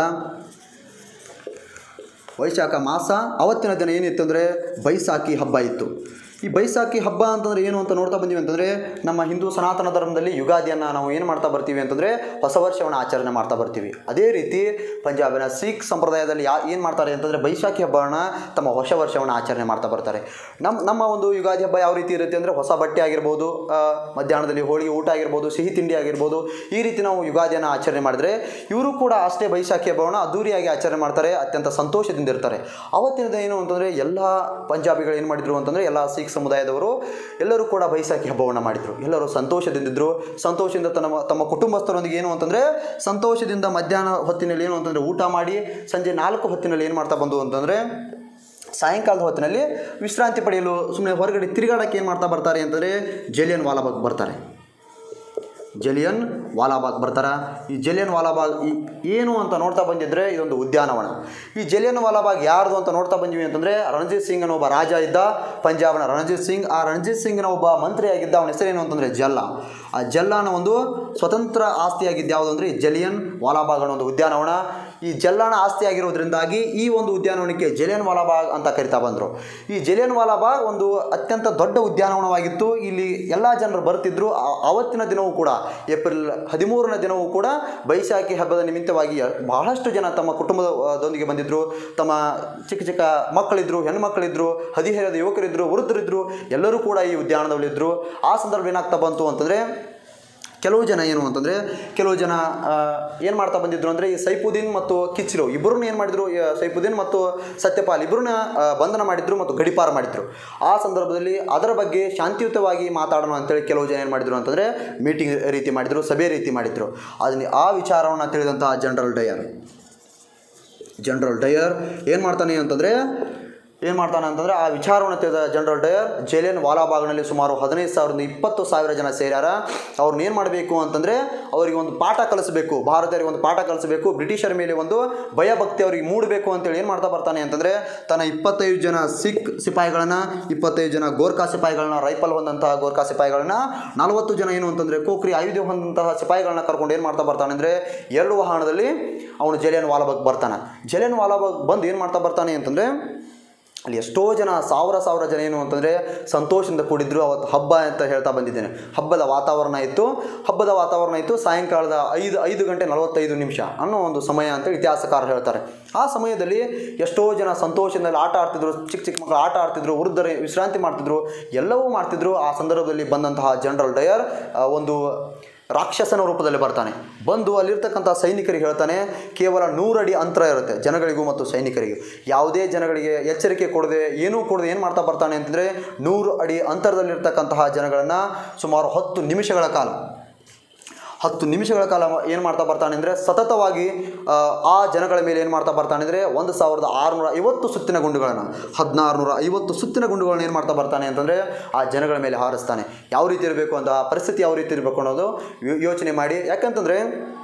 ವೈಶಾಖ ಮಾಸ ಅವತ್ತಿನ ದಿನ ಏನಿತ್ತು ಅಂದರೆ ಬೈಸಾಖಿ ಹಬ್ಬ ಇತ್ತು ಈ ಬೈಸಾಖಿ ಹಬ್ಬ ಅಂತಂದ್ರೆ ಏನು ಅಂತ ನೋಡ್ತಾ ಬಂದೀವಿ ಅಂತಂದರೆ ನಮ್ಮ ಹಿಂದೂ ಸನಾತನ ಧರ್ಮದಲ್ಲಿ ಯುಗಾದಿಯನ್ನು ನಾವು ಏನು ಮಾಡ್ತಾ ಬರ್ತೀವಿ ಅಂತಂದರೆ ಹೊಸ ವರ್ಷವನ್ನು ಆಚರಣೆ ಮಾಡ್ತಾ ಬರ್ತೀವಿ ಅದೇ ರೀತಿ ಪಂಜಾಬಿನ ಸಿಖ್ ಸಂಪ್ರದಾಯದಲ್ಲಿ ಯಾ ಏನು ಮಾಡ್ತಾರೆ ಅಂತಂದರೆ ಬೈಸಾಖಿ ಹಬ್ಬವನ್ನು ತಮ್ಮ ಹೊಸ ವರ್ಷವನ್ನು ಆಚರಣೆ ಮಾಡ್ತಾ ಬರ್ತಾರೆ ನಮ್ಮ ನಮ್ಮ ಒಂದು ಯುಗಾದಿ ಹಬ್ಬ ಯಾವ ರೀತಿ ಇರುತ್ತೆ ಅಂದರೆ ಹೊಸ ಬಟ್ಟೆ ಆಗಿರ್ಬೋದು ಆ, ಮಧ್ಯಾಹ್ನದಲ್ಲಿ ಹೋಳಿಗೆ ಊಟ ಆಗಿರ್ಬೋದು ಸಿಹಿ ತಿಂಡಿ ಆಗಿರ್ಬೋದು ಈ ರೀತಿ ನಾವು ಯುಗಾದಿಯನ್ನು ಆಚರಣೆ ಮಾಡಿದ್ರೆ ಇವರು ಕೂಡ ಅಷ್ಟೇ ಬೈಸಾಖಿ ಹಬ್ಬವನ್ನು ಅದ್ದೂರಿಯಾಗಿ ಆಚರಣೆ ಮಾಡ್ತಾರೆ ಅತ್ಯಂತ ಸಂತೋಷದಿಂದ ಇರ್ತಾರೆ ಅವತ್ತಿನ ದಿನ ಏನು ಅಂತಂದರೆ ಎಲ್ಲ ಪಂಜಾಬಿಗಳು ಏನು ಮಾಡಿದ್ರು ಅಂತಂದರೆ ಎಲ್ಲ ಸಿಖ್ ಸಮುದಾಯದವರು ಎಲ್ಲರೂ ಕೂಡ ಬೈಸಾಖಿ ಹಬ್ಬವನ್ನು ಮಾಡಿದರು ಎಲ್ಲರೂ ಸಂತೋಷದಿಂದಿದ್ದರು ಸಂತೋಷದಿಂದ ತಮ್ಮ ತಮ್ಮ ಕುಟುಂಬಸ್ಥರೊಂದಿಗೆ ಏನು ಅಂತಂದರೆ ಸಂತೋಷದಿಂದ ಮಧ್ಯಾಹ್ನ ಹೊತ್ತಿನಲ್ಲಿ ಏನು ಅಂತಂದರೆ ಊಟ ಮಾಡಿ ಸಂಜೆ ನಾಲ್ಕು ಹೊತ್ತಿನಲ್ಲಿ ಏನು ಮಾಡ್ತಾ ಬಂದು ಅಂತಂದರೆ ಸಾಯಂಕಾಲದ ಹೊತ್ತಿನಲ್ಲಿ ವಿಶ್ರಾಂತಿ ಪಡೆಯಲು ಸುಮ್ಮನೆ ಹೊರಗಡೆ ತಿರುಗಾಡಕ್ಕೆ ಏನು ಮಾಡ್ತಾ ಬರ್ತಾರೆ ಅಂತಂದರೆ ಜಲಿಯನ್ ವಾಲಾಬಾಗ್ ಬರ್ತಾರೆ ಜಲಿಯನ್ ವಾಲಾಬಾಗ್ ಬರ್ತಾರ ಈ ಜಲಿಯನ್ ವಾಲಾಬಾಗ್ ಈ ಏನು ಅಂತ ನೋಡ್ತಾ ಬಂದಿದ್ರೆ ಇದೊಂದು ಉದ್ಯಾನವನ ಈ ಜಲಿಯನ್ ವಾಲಾಬಾಗ್ ಯಾರ್ದು ಅಂತ ನೋಡ್ತಾ ಬಂದ್ವಿ ಅಂತಂದರೆ ರಣಜಿತ್ ಸಿಂಗ್ ಅನ್ನೋ ಒಬ್ಬ ರಾಜ ಇದ್ದ ಪಂಜಾಬ್ನ ರಣಜಿತ್ ಸಿಂಗ್ ಆ ರಣಜಿತ್ ಸಿಂಗ್ನ ಒಬ್ಬ ಮಂತ್ರಿಯಾಗಿದ್ದ ಅವನ ಹೆಸರೇನು ಅಂತಂದರೆ ಜಲ್ಲಾ ಆ ಜಲ್ಲಾನ ಒಂದು ಸ್ವತಂತ್ರ ಆಸ್ತಿಯಾಗಿದ್ದು ಯಾವುದು ಅಂದರೆ ಈ ಜಲಿಯನ್ ವಾಲಾಬಾಗ್ ಅನ್ನೋ ಒಂದು ಉದ್ಯಾನವನ ಈ ಜಲ್ಲಾನ ಆಸ್ತಿ ಆಗಿರೋದ್ರಿಂದಾಗಿ ಈ ಒಂದು ಉದ್ಯಾನವನಕ್ಕೆ ಜಲಿಯನ್ ವಾಲಾಬಾಗ್ ಅಂತ ಕರಿತಾ ಬಂದರು ಈ ಜಲಿಯನ್ ವಾಲಾಬಾಗ್ ಒಂದು ಅತ್ಯಂತ ದೊಡ್ಡ ಉದ್ಯಾನವನವಾಗಿತ್ತು ಇಲ್ಲಿ ಎಲ್ಲ ಜನರು ಬರ್ತಿದ್ರು ಆ- ಆವತ್ತಿನ ದಿನವೂ ಕೂಡ ಏಪ್ರಿಲ್ ಹದಿಮೂರನೇ ದಿನವೂ ಕೂಡ ಬೈಸಾಖಿ ಹಬ್ಬದ ನಿಮಿತ್ತವಾಗಿ ಬಹಳಷ್ಟು ಜನ ತಮ್ಮ ಕುಟುಂಬದೊಂದಿಗೆ ಬಂದಿದ್ದರು ತಮ್ಮ ಚಿಕ್ಕ ಚಿಕ್ಕ ಮಕ್ಕಳಿದ್ರು ಹೆಣ್ಮಕ್ಳಿದ್ರು ಹದಿಹರೆಯದ ಯುವಕರಿದ್ದರು ವೃದ್ಧರಿದ್ದರು ಎಲ್ಲರೂ ಕೂಡ ಈ ಉದ್ಯಾನದಲ್ಲಿದ್ದರು ಆ ಸಂದರ್ಭ ಏನಾಗ್ತಾ ಬಂತು ಅಂತಂದರೆ ಕೆಲವು ಜನ ಏನು ಅಂತಂದರೆ ಕೆಲವು ಜನ ಏನು ಮಾಡ್ತಾ ಬಂದಿದ್ರು ಅಂದರೆ ಈ ಸೈಫುದ್ದೀನ್ ಮತ್ತು ಕಿಚ್ರು ಇಬ್ಬರನ್ನ ಏನು ಮಾಡಿದ್ರು ಈ ಸೈಫುದ್ದೀನ್ ಮತ್ತು ಸತ್ಯಪಾಲ್ ಇಬ್ಬರನ್ನ ಆ, ಬಂಧನ ಮಾಡಿದ್ರು ಮತ್ತು ಗಡಿಪಾರ ಮಾಡಿದ್ರು ಆ ಸಂದರ್ಭದಲ್ಲಿ ಅದರ ಬಗ್ಗೆ ಶಾಂತಿಯುತವಾಗಿ ಮಾತಾಡೋಣ ಅಂತೇಳಿ ಕೆಲವು ಜನ ಏನು ಮಾಡಿದ್ರು ಅಂತಂದರೆ ಮೀಟಿಂಗ್ ರೀತಿ ಮಾಡಿದರು ಸಭೆ ರೀತಿ ಮಾಡಿದರು ಅದನ್ನ ಆ ವಿಚಾರವನ್ನು ತಿಳಿದಂತಹ ಜನರಲ್ ಡಯರ್ ಜನರಲ್ ಡಯರ್ ಏನು ಮಾಡ್ತಾನೆ ಅಂತಂದರೆ ಏನು ಮಾಡ್ತಾನೆ ಅಂತಂದರೆ ಆ ವಿಚಾರವನ್ನು ತಿಳಿದ ಜನರಲ್ ಡಯರ್ ಜೇಲಿಯನ್ ವಾಲಾಬಾಗ್ನಲ್ಲಿ ಸುಮಾರು ಹದಿನೈದು ಸಾವಿರದಿಂದ ಇಪ್ಪತ್ತು ಸಾವಿರ ಜನ ಸೇರ್ಯಾರ ಅವ್ರನ್ನ ಏನು ಮಾಡಬೇಕು ಅಂತಂದರೆ ಅವರಿಗೆ ಒಂದು ಪಾಠ ಕಲಿಸಬೇಕು ಭಾರತೀಯರಿಗೆ ಒಂದು ಪಾಠ ಕಲಿಸಬೇಕು ಬ್ರಿಟಿಷರ ಮೇಲೆ ಒಂದು ಭಯಭಕ್ತಿ ಅವರಿಗೆ ಮೂಡಬೇಕು ಅಂತೇಳಿ ಏನು ಮಾಡ್ತಾ ಬರ್ತಾನೆ ಅಂತಂದರೆ ತನ್ನ ಇಪ್ಪತ್ತೈದು ಜನ ಸಿಖ್ ಸಿಪಾಯಿಗಳನ್ನ ಇಪ್ಪತ್ತೈದು ಜನ ಗೋರ್ಖಾ ಸಿಪಾಯಿಗಳನ್ನ ರೈಫಲ್ ಹೊಂದಂತಹ ಗೋರ್ಖಾ ಸಿಪಾಯಿಗಳನ್ನ ನಲವತ್ತು ಜನ ಏನು ಅಂತಂದರೆ ಕೋಕ್ರಿ ಆಯುಧ ಹೊಂದಂತಹ ಸಿಪಾಯಿಗಳನ್ನ ಕರ್ಕೊಂಡು ಏನು ಮಾಡ್ತಾ ಬರ್ತಾನೆ ಅಂದರೆ ಎರಡು ವಾಹನದಲ್ಲಿ ಅವನು ಜಲಿಯನ್ ವಾಲಾಬಾಗ್ ಬರ್ತಾನೆ ಜಲಿಯನ್ ವಾಲಾಬಾಗ್ ಬಂದು ಏನು ಮಾಡ್ತಾ ಬರ್ತಾನೆ ಅಂತಂದರೆ ಅಲ್ಲಿ ಎಷ್ಟೋ ಜನ ಸಾವಿರ ಸಾವಿರ ಜನ ಏನು ಅಂತಂದರೆ ಸಂತೋಷದಿಂದ ಕೂಡಿದ್ರು ಅವತ್ತು ಹಬ್ಬ ಅಂತ ಹೇಳ್ತಾ ಬಂದಿದ್ದೇನೆ ಹಬ್ಬದ ವಾತಾವರಣ ಇತ್ತು ಹಬ್ಬದ ವಾತಾವರಣ ಇತ್ತು ಸಾಯಂಕಾಲದ ಐದು ಐದು ಗಂಟೆ ನಲವತ್ತೈದು ನಿಮಿಷ ಅನ್ನೋ ಒಂದು ಸಮಯ ಅಂತ ಇತಿಹಾಸಕಾರರು ಹೇಳ್ತಾರೆ ಆ ಸಮಯದಲ್ಲಿ ಎಷ್ಟೋ ಜನ ಸಂತೋಷದಿಂದ ಆಟ ಆಡ್ತಿದ್ರು ಚಿಕ್ಕ ಚಿಕ್ಕ ಮಕ್ಕಳು ಆಟ ಆಡ್ತಿದ್ರು ವೃದ್ಧರು ವಿಶ್ರಾಂತಿ ಮಾಡ್ತಿದ್ರು ಎಲ್ಲವೂ ಮಾಡ್ತಿದ್ರು ಆ ಸಂದರ್ಭದಲ್ಲಿ ಬಂದಂತಹ ಜನರಲ್ ಡಯರ್ ಆ, ಒಂದು ರಾಕ್ಷಸನ ರೂಪದಲ್ಲಿ ಬರ್ತಾನೆ ಬಂದು ಅಲ್ಲಿರ್ತಕ್ಕಂಥ ಸೈನಿಕರಿಗೆ ಹೇಳ್ತಾನೆ ಕೇವಲ ನೂರಡಿ ಅಂತರ ಇರುತ್ತೆ ಜನಗಳಿಗೂ ಮತ್ತು ಸೈನಿಕರಿಗೂ ಯಾವುದೇ ಜನಗಳಿಗೆ ಎಚ್ಚರಿಕೆ ಕೊಡದೆ ಏನೂ ಕೊಡದೆ ಏನು ಮಾಡ್ತಾ ಬರ್ತಾನೆ ಅಂತಂದರೆ ನೂರು ಅಡಿ ಅಂತರದಲ್ಲಿರ್ತಕ್ಕಂತಹ ಜನಗಳನ್ನು ಸುಮಾರು ಹತ್ತು ನಿಮಿಷಗಳ ಕಾಲ ಹತ್ತು ನಿಮಿಷಗಳ ಕಾಲ ಏನು ಮಾಡ್ತಾ ಬರ್ತಾನೆ ಅಂದರೆ ಸತತವಾಗಿ ಆ, ಆ ಜನಗಳ ಮೇಲೆ ಏನು ಮಾಡ್ತಾ ಬರ್ತಾನೆ ಅಂದರೆ ಒಂದು ಸಾವಿರದ ಆರುನೂರ ಐವತ್ತು ಸುತ್ತಿನ ಗುಂಡುಗಳನ್ನು ಹದಿನಾರು ನೂರ ಐವತ್ತು ಸುತ್ತಿನ ಗುಂಡುಗಳನ್ನ ಏನು ಮಾಡ್ತಾ ಬರ್ತಾನೆ ಅಂತಂದರೆ ಆ ಜನಗಳ ಮೇಲೆ ಹಾರಿಸ್ತಾನೆ ಯಾವ ರೀತಿ ಇರಬೇಕು ಅಂತ ಆ ಪರಿಸ್ಥಿತಿ ಯಾವ ರೀತಿ ಇರಬೇಕು ಅನ್ನೋದು ಯೋ- ಯೋಚನೆ ಮಾಡಿ ಯಾಕಂತಂದರೆ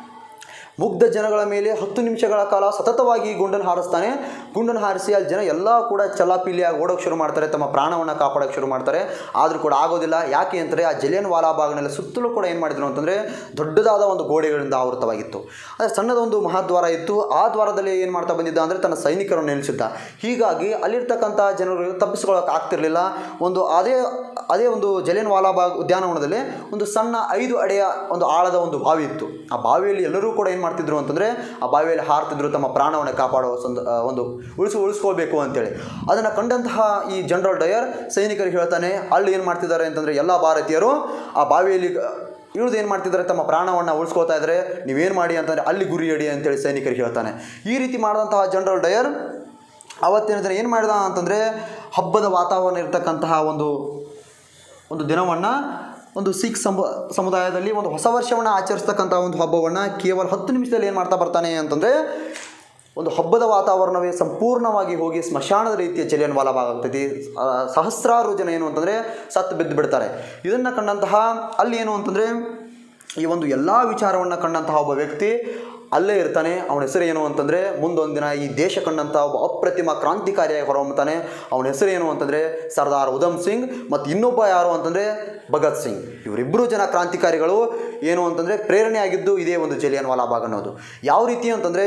ಮುಗ್ಧ ಜನಗಳ ಮೇಲೆ ಹತ್ತು ನಿಮಿಷಗಳ ಕಾಲ ಸತತವಾಗಿ ಗುಂಡನ್ನು ಹಾರಿಸ್ತಾನೆ ಗುಂಡನ್ನು ಹಾರಿಸಿ ಅಲ್ಲಿ ಜನ ಎಲ್ಲ ಕೂಡ ಚಲಾಪಿಲಿಯಾಗಿ ಓಡೋಕೆ ಶುರು ಮಾಡ್ತಾರೆ ತಮ್ಮ ಪ್ರಾಣವನ್ನು ಕಾಪಾಡೋಕೆ ಶುರು ಮಾಡ್ತಾರೆ ಆದರೂ ಕೂಡ ಆಗೋದಿಲ್ಲ ಯಾಕೆ ಅಂದರೆ ಆ ಜಲಿಯನ್ ವಾಲಾಬಾಗ್ನಲ್ಲಿ ಸುತ್ತಲೂ ಕೂಡ ಏನು ಮಾಡಿದ್ರು ಅಂತಂದರೆ ದೊಡ್ಡದಾದ ಒಂದು ಗೋಡೆಗಳಿಂದ ಆವೃತವಾಗಿತ್ತು ಆದರೆ ಸಣ್ಣದ ಒಂದು ಮಹಾದ್ವಾರ ಇತ್ತು ಆ ದ್ವಾರದಲ್ಲಿ ಏನು ಮಾಡ್ತಾ ಬಂದಿದ್ದ ಅಂದರೆ ತನ್ನ ಸೈನಿಕರನ್ನು ನಿಲ್ಲಿಸಿದ್ದ ಹೀಗಾಗಿ ಅಲ್ಲಿರ್ತಕ್ಕಂಥ ಜನರು ತಪ್ಪಿಸ್ಕೊಳ್ಳೋಕೆ ಆಗ್ತಿರ್ಲಿಲ್ಲ ಒಂದು ಅದೇ ಅದೇ ಒಂದು ಜಲಿಯನ್ ವಾಲಾಬಾಗ್ ಉದ್ಯಾನವನದಲ್ಲಿ ಒಂದು ಸಣ್ಣ ಐದು ಅಡೆಯ ಒಂದು ಆಳದ ಒಂದು ಬಾವಿ ಇತ್ತು ಆ ಬಾವಿಯಲ್ಲಿ ಎಲ್ಲರೂ ಕೂಡ ಏನು ಮಾಡ್ತಿದ್ರು ಅಂತಂದರೆ ಆ ಬಾವಿಯಲ್ಲಿ ಹಾರ್ತಿದ್ರು ತಮ್ಮ ಪ್ರಾಣವನ್ನು ಕಾಪಾಡುವ ಸಂದ ಆ, ಒಂದು ಉಳಿಸಿ ಉಳಿಸ್ಕೋಬೇಕು ಅಂತೇಳಿ ಅದನ್ನು ಕಂಡಂತಹ ಈ ಜನರಲ್ ಡಯರ್ ಸೈನಿಕರಿಗೆ ಹೇಳ್ತಾನೆ ಅಲ್ಲಿ ಏನು ಮಾಡ್ತಿದ್ದಾರೆ ಅಂತಂದರೆ ಎಲ್ಲ ಭಾರತೀಯರು ಆ ಬಾವಿಯಲ್ಲಿ ಇಳಿದು ಏನು ಮಾಡ್ತಿದ್ದಾರೆ ತಮ್ಮ ಪ್ರಾಣವನ್ನು ಉಳಿಸ್ಕೋತಾ ಇದ್ದಾರೆ ನೀವೇನು ಮಾಡಿ ಅಂತಂದರೆ ಅಲ್ಲಿ ಗುರಿ ಇಡಿ ಅಂತೇಳಿ ಸೈನಿಕರಿಗೆ ಹೇಳ್ತಾನೆ ಈ ರೀತಿ ಮಾಡಿದಂತಹ ಜನರಲ್ ಡಯರ್ ಅವತ್ತಿನ ದಿನ ಏನು ಮಾಡಿದ ಅಂತಂದರೆ ಹಬ್ಬದ ವಾತಾವರಣ ಇರತಕ್ಕಂತಹ ಒಂದು ಒಂದು ದಿನವನ್ನು ಒಂದು ಸಿಖ್ ಸಮು ಸಮುದಾಯದಲ್ಲಿ ಒಂದು ಹೊಸ ವರ್ಷವನ್ನು ಆಚರಿಸ್ತಕ್ಕಂಥ ಒಂದು ಹಬ್ಬವನ್ನು ಕೇವಲ ಹತ್ತು ನಿಮಿಷದಲ್ಲಿ ಏನು ಮಾಡ್ತಾ ಬರ್ತಾನೆ ಅಂತಂದರೆ ಒಂದು ಹಬ್ಬದ ವಾತಾವರಣವೇ ಸಂಪೂರ್ಣವಾಗಿ ಹೋಗಿ ಸ್ಮಶಾನದ ರೀತಿಯ ಜಲಿಯನ್ ವಾಲಾಬಾಗ್ ಆಗ್ತೈತಿ ಆ, ಸಹಸ್ರಾರು ಜನ ಏನು ಅಂತಂದರೆ ಸತ್ತು ಬಿದ್ದು ಬಿಡ್ತಾರೆ ಇದನ್ನು ಕಂಡಂತಹ ಅಲ್ಲಿ ಏನು ಅಂತಂದರೆ ಈ ಒಂದು ಎಲ್ಲ ವಿಚಾರವನ್ನು ಕಂಡಂತಹ ಒಬ್ಬ ವ್ಯಕ್ತಿ ಅಲ್ಲೇ ಇರ್ತಾನೆ ಅವನ ಹೆಸರು ಏನು ಅಂತಂದರೆ ಮುಂದೊಂದು ದಿನ ಈ ದೇಶ ಕಂಡಂಥ ಒಬ್ಬ ಅಪ್ರತಿಮ ಕ್ರಾಂತಿಕಾರಿಯಾಗಿ ಹೊರಹೊಮ್ಮತಾನೆ ಅವನ ಹೆಸರು ಏನು ಅಂತಂದರೆ ಸರ್ದಾರ್ ಉಧಮ್ ಸಿಂಗ್ ಮತ್ತು ಇನ್ನೊಬ್ಬ ಯಾರು ಅಂತಂದರೆ ಭಗತ್ ಸಿಂಗ್ ಇವರಿಬ್ಬರು ಜನ ಕ್ರಾಂತಿಕಾರಿಗಳು ಏನು ಅಂತಂದರೆ ಪ್ರೇರಣೆಯಾಗಿದ್ದು ಇದೇ ಒಂದು ಜಲಿಯನ್ ವಾಲಾಬಾಗ್ ಅನ್ನೋದು ಯಾವ ರೀತಿ ಅಂತಂದರೆ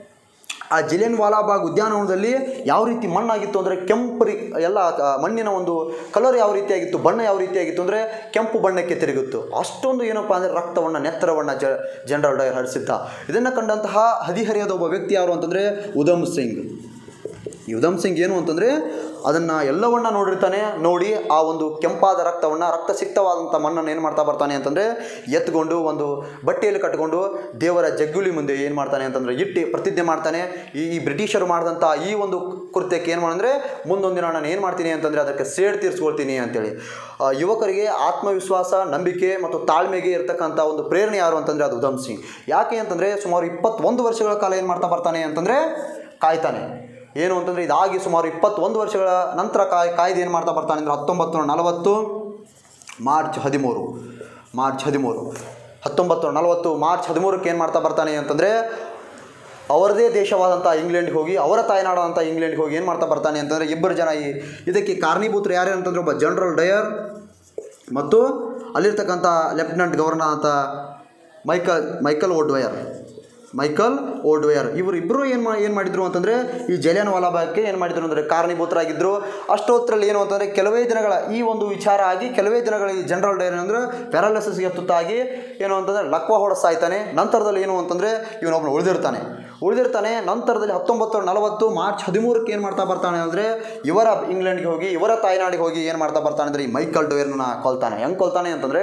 ಆ ಜಲಿಯನ್ ವಾಲಾಬಾಗ್ ಉದ್ಯಾನವನದಲ್ಲಿ ಯಾವ ರೀತಿ ಮಣ್ಣಾಗಿತ್ತು ಅಂದರೆ ಕೆಂಪು ರೀ ಎಲ್ಲ ಆ, ಮಣ್ಣಿನ ಒಂದು ಕಲರ್ ಯಾವ ರೀತಿಯಾಗಿತ್ತು ಬಣ್ಣ ಯಾವ ರೀತಿಯಾಗಿತ್ತು ಅಂದರೆ ಕೆಂಪು ಬಣ್ಣಕ್ಕೆ ತಿರುಗಿತ್ತು ಅಷ್ಟೊಂದು ಏನಪ್ಪ ಅಂದರೆ ರಕ್ತವನ್ನು ನೆತ್ತರವನ್ನು ಜ ಜನರಲ್ ಡಯರ್ ಹರಿಸಿದ್ದ ಇದನ್ನು ಕಂಡಂತಹ ಹದಿಹರಿಯದ ಒಬ್ಬ ವ್ಯಕ್ತಿ ಯಾರು ಅಂತಂದರೆ ಉಧಮ್ ಸಿಂಗ್ ಈ ಉಧಮ್ ಸಿಂಗ್ ಏನು ಅಂತಂದರೆ ಅದನ್ನು ಎಲ್ಲವನ್ನ ನೋಡಿರ್ತಾನೆ ನೋಡಿ ಆ ಒಂದು ಕೆಂಪಾದ ರಕ್ತವನ್ನು ರಕ್ತಸಿಕ್ತವಾದಂಥ ಮಣ್ಣನ್ನು ಏನು ಮಾಡ್ತಾ ಬರ್ತಾನೆ ಅಂತಂದರೆ ಎತ್ಕೊಂಡು ಒಂದು ಬಟ್ಟೆಯಲ್ಲಿ ಕಟ್ಕೊಂಡು ದೇವರ ಜಗ್ಗುಲಿ ಮುಂದೆ ಏನು ಮಾಡ್ತಾನೆ ಅಂತಂದರೆ ಇಟ್ಟು ಪ್ರತಿಜ್ಞೆ ಮಾಡ್ತಾನೆ ಈ ಈ ಬ್ರಿಟಿಷರು ಮಾಡಿದಂಥ ಈ ಒಂದು ಕೃತ್ಯಕ್ಕೆ ಏನು ಮಾಡಂದರೆ ಮುಂದೊಂದಿನ ನಾನು ಏನು ಮಾಡ್ತೀನಿ ಅಂತಂದರೆ ಅದಕ್ಕೆ ಸೇಡ್ ತೀರಿಸ್ಕೊಳ್ತೀನಿ ಅಂತೇಳಿ ಆ, ಯುವಕರಿಗೆ ಆತ್ಮವಿಶ್ವಾಸ ನಂಬಿಕೆ ಮತ್ತು ತಾಳ್ಮೆಗೆ ಇರತಕ್ಕಂಥ ಒಂದು ಪ್ರೇರಣೆ ಯಾರು ಅಂತಂದರೆ ಅದು ಉಧಮ್ ಸಿಂಗ್ ಯಾಕೆ ಅಂತಂದರೆ ಸುಮಾರು ಇಪ್ಪತ್ತೊಂದು ವರ್ಷಗಳ ಕಾಲ ಏನು ಮಾಡ್ತಾ ಬರ್ತಾನೆ ಅಂತಂದರೆ ಕಾಯ್ತಾನೆ ಏನು ಅಂತಂದರೆ ಇದಾಗಿ ಸುಮಾರು ಇಪ್ಪತ್ತೊಂದು ವರ್ಷಗಳ ನಂತರ ಕಾಯ್ ಕಾಯ್ದು ಏನು ಮಾಡ್ತಾ ಬರ್ತಾನೆ ಅಂದರೆ ಹತ್ತೊಂಬತ್ತು ನೂರ ನಲವತ್ತು ಮಾರ್ಚ್ ಹದಿಮೂರು ಮಾರ್ಚ್ ಹದಿಮೂರು ಹತ್ತೊಂಬತ್ತು ನೂರ ನಲವತ್ತು ಮಾರ್ಚ್ ಹದಿಮೂರಕ್ಕೆ ಏನು ಮಾಡ್ತಾ ಬರ್ತಾನೆ ಅಂತಂದರೆ ಅವರದೇ ದೇಶವಾದಂಥ ಇಂಗ್ಲೆಂಡ್ಗೆ ಹೋಗಿ ಅವರ ತಾಯ್ನಾಡಾದಂಥ ಇಂಗ್ಲೆಂಡ್ಗೆ ಹೋಗಿ ಏನು ಮಾಡ್ತಾ ಬರ್ತಾನೆ ಅಂತಂದರೆ ಇಬ್ಬರು ಜನ ಈ ಇದಕ್ಕೆ ಕಾರಣೀಭೂತರು ಯಾರು ಅಂತಂದರೆ ಒಬ್ಬ ಜನರಲ್ ಡಯರ್ ಮತ್ತು ಅಲ್ಲಿರ್ತಕ್ಕಂಥ ಲೆಫ್ಟಿನೆಂಟ್ ಗವರ್ನರ್ ಅಂತ Michael Michael O'Dwyer Michael O'Dwyer ಇವರು ಇಬ್ಬರು ಏನು ಮಾ ಏನು ಮಾಡಿದ್ರು ಅಂತಂದರೆ ಈ ಜಲಿಯನ್ ವಾಲಾಬಾಗ್ಗೆ ಏನು ಮಾಡಿದ್ರು ಅಂದರೆ ಕಾರಣೀಭೂತರಾಗಿದ್ದರು ಅಷ್ಟೊತ್ತರಲ್ಲಿ ಏನು ಅಂತಂದರೆ ಕೆಲವೇ ದಿನಗಳ ಈ ಒಂದು ವಿಚಾರ ಆಗಿ ಕೆಲವೇ ದಿನಗಳ ಈ ಜನರಲ್ ಡೈರ್ ಅಂದರೆ ಪ್ಯಾರಾಲಿಸಿಸ್ಗೆ ತುತ್ತಾಗಿ ಏನು ಅಂತಂದರೆ ಲಕ್ವ ಹೊಡೆಸಾಯ್ತಾನೆ ನಂತರದಲ್ಲಿ ಏನು ಅಂತಂದರೆ ಇವನೊಬ್ಬನು ಉಳಿದಿರ್ತಾನೆ ಉಳಿದಿರ್ತಾನೆ ನಂತರದಲ್ಲಿ ಹತ್ತೊಂಬತ್ತು ನಲವತ್ತು ಮಾರ್ಚ್ ಹದಿಮೂರಕ್ಕೆ ಏನು ಮಾಡ್ತಾ ಬರ್ತಾನೆ ಅಂದರೆ ಇವರ ಇಂಗ್ಲೆಂಡ್ಗೆ ಹೋಗಿ ಇವರ ತಾಯ್ನಾಡಿಗೆ ಹೋಗಿ ಏನು ಮಾಡ್ತಾ ಬರ್ತಾನೆ ಅಂದರೆ ಈ ಮೈಕಲ್ ಡೋಯರ್ನ ಕೊಲ್ತಾನೆ ಹೆಂಗೆ ಕೊಲ್ತಾನೆ ಅಂತಂದರೆ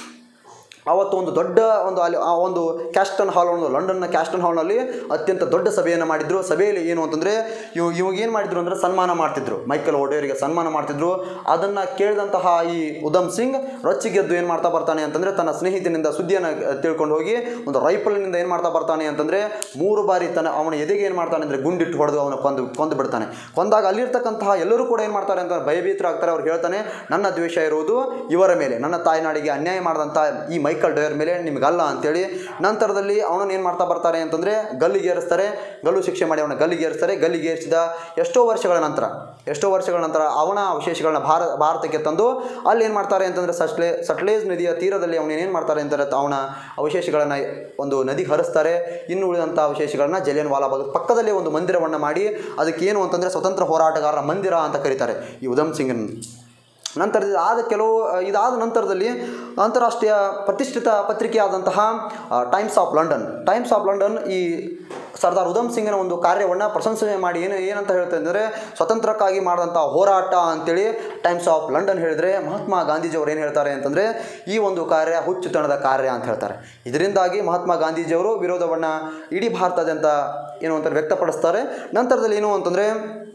ಅವತ್ತು ಒಂದು ದೊಡ್ಡ ಒಂದು ಅಲ್ಲಿ ಆ ಒಂದು ಕ್ಯಾಸ್ಟನ್ ಹಾಲ್ ಒಂದು ಲಂಡನ್ನ ಕ್ಯಾಸ್ಟನ್ ಹಾಲ್ನಲ್ಲಿ ಅತ್ಯಂತ ದೊಡ್ಡ ಸಭೆಯನ್ನು ಮಾಡಿದ್ರು ಸಭೆಯಲ್ಲಿ ಏನು ಅಂತಂದರೆ ಇವ್ ಇವಾಗ ಏನು ಮಾಡಿದ್ರು ಅಂದರೆ ಸನ್ಮಾನ ಮಾಡ್ತಿದ್ರು ಮೈಕಲ್ ಒಡೆಯರಿಗೆ ಸನ್ಮಾನ ಮಾಡ್ತಿದ್ರು ಅದನ್ನು ಕೇಳಿದಂತಹ ಈ ಉಧಮ್ ಸಿಂಗ್ ರೊಚ್ಚಿಗೆದ್ದು ಏನು ಮಾಡ್ತಾ ಬರ್ತಾನೆ ಅಂತಂದರೆ ತನ್ನ ಸ್ನೇಹಿತನಿಂದ ಸುದ್ದಿಯನ್ನು ತಿಳ್ಕೊಂಡು ಹೋಗಿ ಒಂದು ರೈಫಲ್ನಿಂದ ಏನು ಮಾಡ್ತಾ ಬರ್ತಾನೆ ಅಂತಂದರೆ ಮೂರು ಬಾರಿ ತನ್ನ ಅವನ ಎದೆಗೆ ಏನು ಮಾಡ್ತಾನೆ ಅಂದರೆ ಗುಂಡಿಟ್ಟು ಹೊಡೆದು ಅವನ ಕೊಂದು ಕೊಂದು ಬಿಡ್ತಾನೆ ಕೊಂದಾಗ ಅಲ್ಲಿರ್ತಕ್ಕಂತಹ ಎಲ್ಲರೂ ಕೂಡ ಏನು ಮಾಡ್ತಾರೆ ಅಂತ ಭಯಭೀತರಾಗ್ತಾರೆ ಅವ್ರು ಹೇಳ್ತಾನೆ ನನ್ನ ದ್ವೇಷ ಇರುವುದು ಇವರ ಮೇಲೆ ನನ್ನ ತಾಯ್ನಾಡಿಗೆ ಅನ್ಯಾಯ ಮಾಡಿದಂಥ ಈ ಮೈಕಲ್ ಡಯರ್ ಮೇಲೆ ನಿಮಗಲ್ಲ ಅಂತೇಳಿ ನಂತರದಲ್ಲಿ ಅವನನ್ನು ಏನು ಮಾಡ್ತಾ ಬರ್ತಾರೆ ಅಂತಂದರೆ ಗಲ್ಲಿಗೆ ಏರಿಸ್ತಾರೆ ಗಲ್ಲು ಶಿಕ್ಷೆ ಮಾಡಿ ಅವನ ಗಲ್ಲಿಗೆ ಏರಿಸ್ತಾರೆ ಗಲ್ಲಿಗೆ ಏರಿಸಿದ ಎಷ್ಟೋ ವರ್ಷಗಳ ನಂತರ ಎಷ್ಟೋ ವರ್ಷಗಳ ನಂತರ ಅವನ ಅವಶೇಷಗಳನ್ನ ಭಾರ ಭಾರತಕ್ಕೆ ತಂದು ಅಲ್ಲಿ ಏನು ಮಾಡ್ತಾರೆ ಅಂತಂದರೆ ಸಟ್ಲೆ ಸಟ್ಲೇಜ್ ನದಿಯ ತೀರದಲ್ಲಿ ಅವನು ಏನು ಮಾಡ್ತಾರೆ ಅಂತಂದರೆ ಅವನ ಅವಶೇಷಗಳನ್ನು ಒಂದು ನದಿಗೆ ಹರಿಸ್ತಾರೆ ಇನ್ನು ಉಳಿದಂಥ ಅವಶೇಷಗಳನ್ನ ಜಲಿಯನ್ ವಾಲಾಬಾಗ್ ಪಕ್ಕದಲ್ಲೇ ಒಂದು ಮಂದಿರವನ್ನು ಮಾಡಿ ಅದಕ್ಕೆ ಏನು ಅಂತಂದರೆ ಸ್ವತಂತ್ರ ಹೋರಾಟಗಾರರ ಮಂದಿರ ಅಂತ ಕರೀತಾರೆ ಈ ಉಧಮ್ ಸಿಂಗನ್ ನಂತರ ಆದ ಕೆಲವು ಇದಾದ ನಂತರದಲ್ಲಿ ಅಂತಾರಾಷ್ಟ್ರೀಯ ಪ್ರತಿಷ್ಠಿತ ಪತ್ರಿಕೆ ಆದಂತಹ Times of London Times of London ಈ ಸರ್ದಾರ್ ಉಧಮ್ ಸಿಂಗ್ನ ಒಂದು ಕಾರ್ಯವನ್ನು ಪ್ರಶಂಸನೆ ಮಾಡಿ ಏನು ಏನಂತ ಹೇಳ್ತಾರೆ ಅಂದರೆ ಸ್ವತಂತ್ರಕ್ಕಾಗಿ ಮಾಡಿದಂಥ ಹೋರಾಟ ಅಂತೇಳಿ ಟೈಮ್ಸ್ ಆಫ್ ಲಂಡನ್ ಹೇಳಿದರೆ ಮಹಾತ್ಮ ಗಾಂಧೀಜಿಯವರು ಏನು ಹೇಳ್ತಾರೆ ಅಂತಂದರೆ ಈ ಒಂದು ಕಾರ್ಯ ಹುಚ್ಚುತನದ ಕಾರ್ಯ ಅಂತ ಹೇಳ್ತಾರೆ ಇದರಿಂದಾಗಿ ಮಹಾತ್ಮ ಗಾಂಧೀಜಿಯವರು ವಿರೋಧವನ್ನು ಇಡೀ ಭಾರತದಾದ್ಯಂತ ಏನು ಅಂತಾರೆ ವ್ಯಕ್ತಪಡಿಸ್ತಾರೆ ನಂತರದಲ್ಲಿ ಏನು ಅಂತಂದರೆ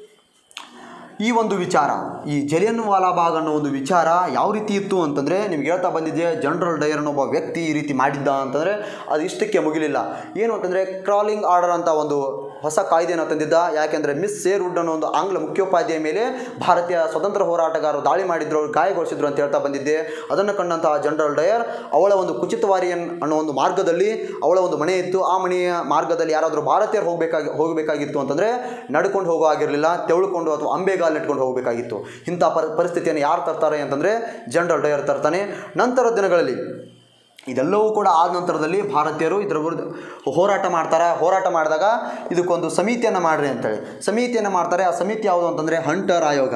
ಈ ಒಂದು ವಿಚಾರ ಈ ಜಲಿಯನ್ ವಾಲಾಬಾಗ್ ಅನ್ನೋ ಒಂದು ವಿಚಾರ ಯಾವ ರೀತಿ ಇತ್ತು ಅಂತಂದರೆ ನಿಮ್ಗೆ ಹೇಳ್ತಾ ಬಂದಿದ್ದೆ ಜನರಲ್ ಡಯರ್ ಅನ್ನೋ ಒಬ್ಬ ವ್ಯಕ್ತಿ ಈ ರೀತಿ ಮಾಡಿದ್ದ ಅಂತಂದರೆ ಅದು ಇಷ್ಟಕ್ಕೆ ಮುಗಿಲಿಲ್ಲ ಏನು ಅಂತಂದರೆ ಕ್ರಾಲಿಂಗ್ ಆರ್ಡರ್ ಅಂತ ಒಂದು ಹೊಸ ಕಾಯ್ದೆಯನ್ನು ತಂದಿದ್ದ ಯಾಕೆಂದರೆ ಮಿಸ್ ಸೇರ್ವುಡ್ ಅನ್ನೋ ಒಂದು ಆಂಗ್ಲ ಮುಖ್ಯೋಪಾಧ್ಯಾಯ ಮೇಲೆ ಭಾರತೀಯ ಸ್ವತಂತ್ರ ಹೋರಾಟಗಾರರು ದಾಳಿ ಮಾಡಿದ್ರು ಅವ್ರು ಗಾಯಗೊಳಿಸಿದ್ರು ಅಂತ ಹೇಳ್ತಾ ಬಂದಿದ್ದೆ ಅದನ್ನು ಕಂಡಂತಹ ಜನರಲ್ ಡಯರ್ ಅವಳ ಒಂದು ಕುಚಿತವಾರಿಯನ್ ಅನ್ನೋ ಒಂದು ಮಾರ್ಗದಲ್ಲಿ ಅವಳ ಒಂದು ಮನೆ ಇತ್ತು ಆ ಮನೆಯ ಮಾರ್ಗದಲ್ಲಿ ಯಾರಾದರೂ ಭಾರತೀಯರು ಹೋಗಬೇಕಾಗಿ ಹೋಗಬೇಕಾಗಿತ್ತು ಅಂತಂದರೆ ನಡ್ಕೊಂಡು ಹೋಗೋ ಆಗಿರಲಿಲ್ಲ ತೆವಳ್ಕೊಂಡು ಅಥವಾ ಅಂಬೆಗಾಲ್ ಇಟ್ಕೊಂಡು ಹೋಗಬೇಕಾಗಿತ್ತು ಇಂಥ ಪರ ಪರಿಸ್ಥಿತಿಯನ್ನು ಯಾರು ತರ್ತಾರೆ ಅಂತಂದರೆ ಜನರಲ್ ಡಯರ್ ತರ್ತಾನೆ ನಂತರದ ದಿನಗಳಲ್ಲಿ ಇದೆಲ್ಲವೂ ಕೂಡ ಆದ ನಂತರದಲ್ಲಿ ಭಾರತೀಯರು ಇದರ ವಿರುದ್ಧ ಹೋರಾಟ ಮಾಡ್ತಾರೆ ಹೋರಾಟ ಮಾಡಿದಾಗ ಇದಕ್ಕೊಂದು ಸಮಿತಿಯನ್ನು ಮಾಡ್ರಿ ಅಂತೇಳಿ ಸಮಿತಿಯನ್ನು ಮಾಡ್ತಾರೆ ಆ ಸಮಿತಿ ಯಾವುದು ಅಂತಂದರೆ ಹಂಟರ್ ಆಯೋಗ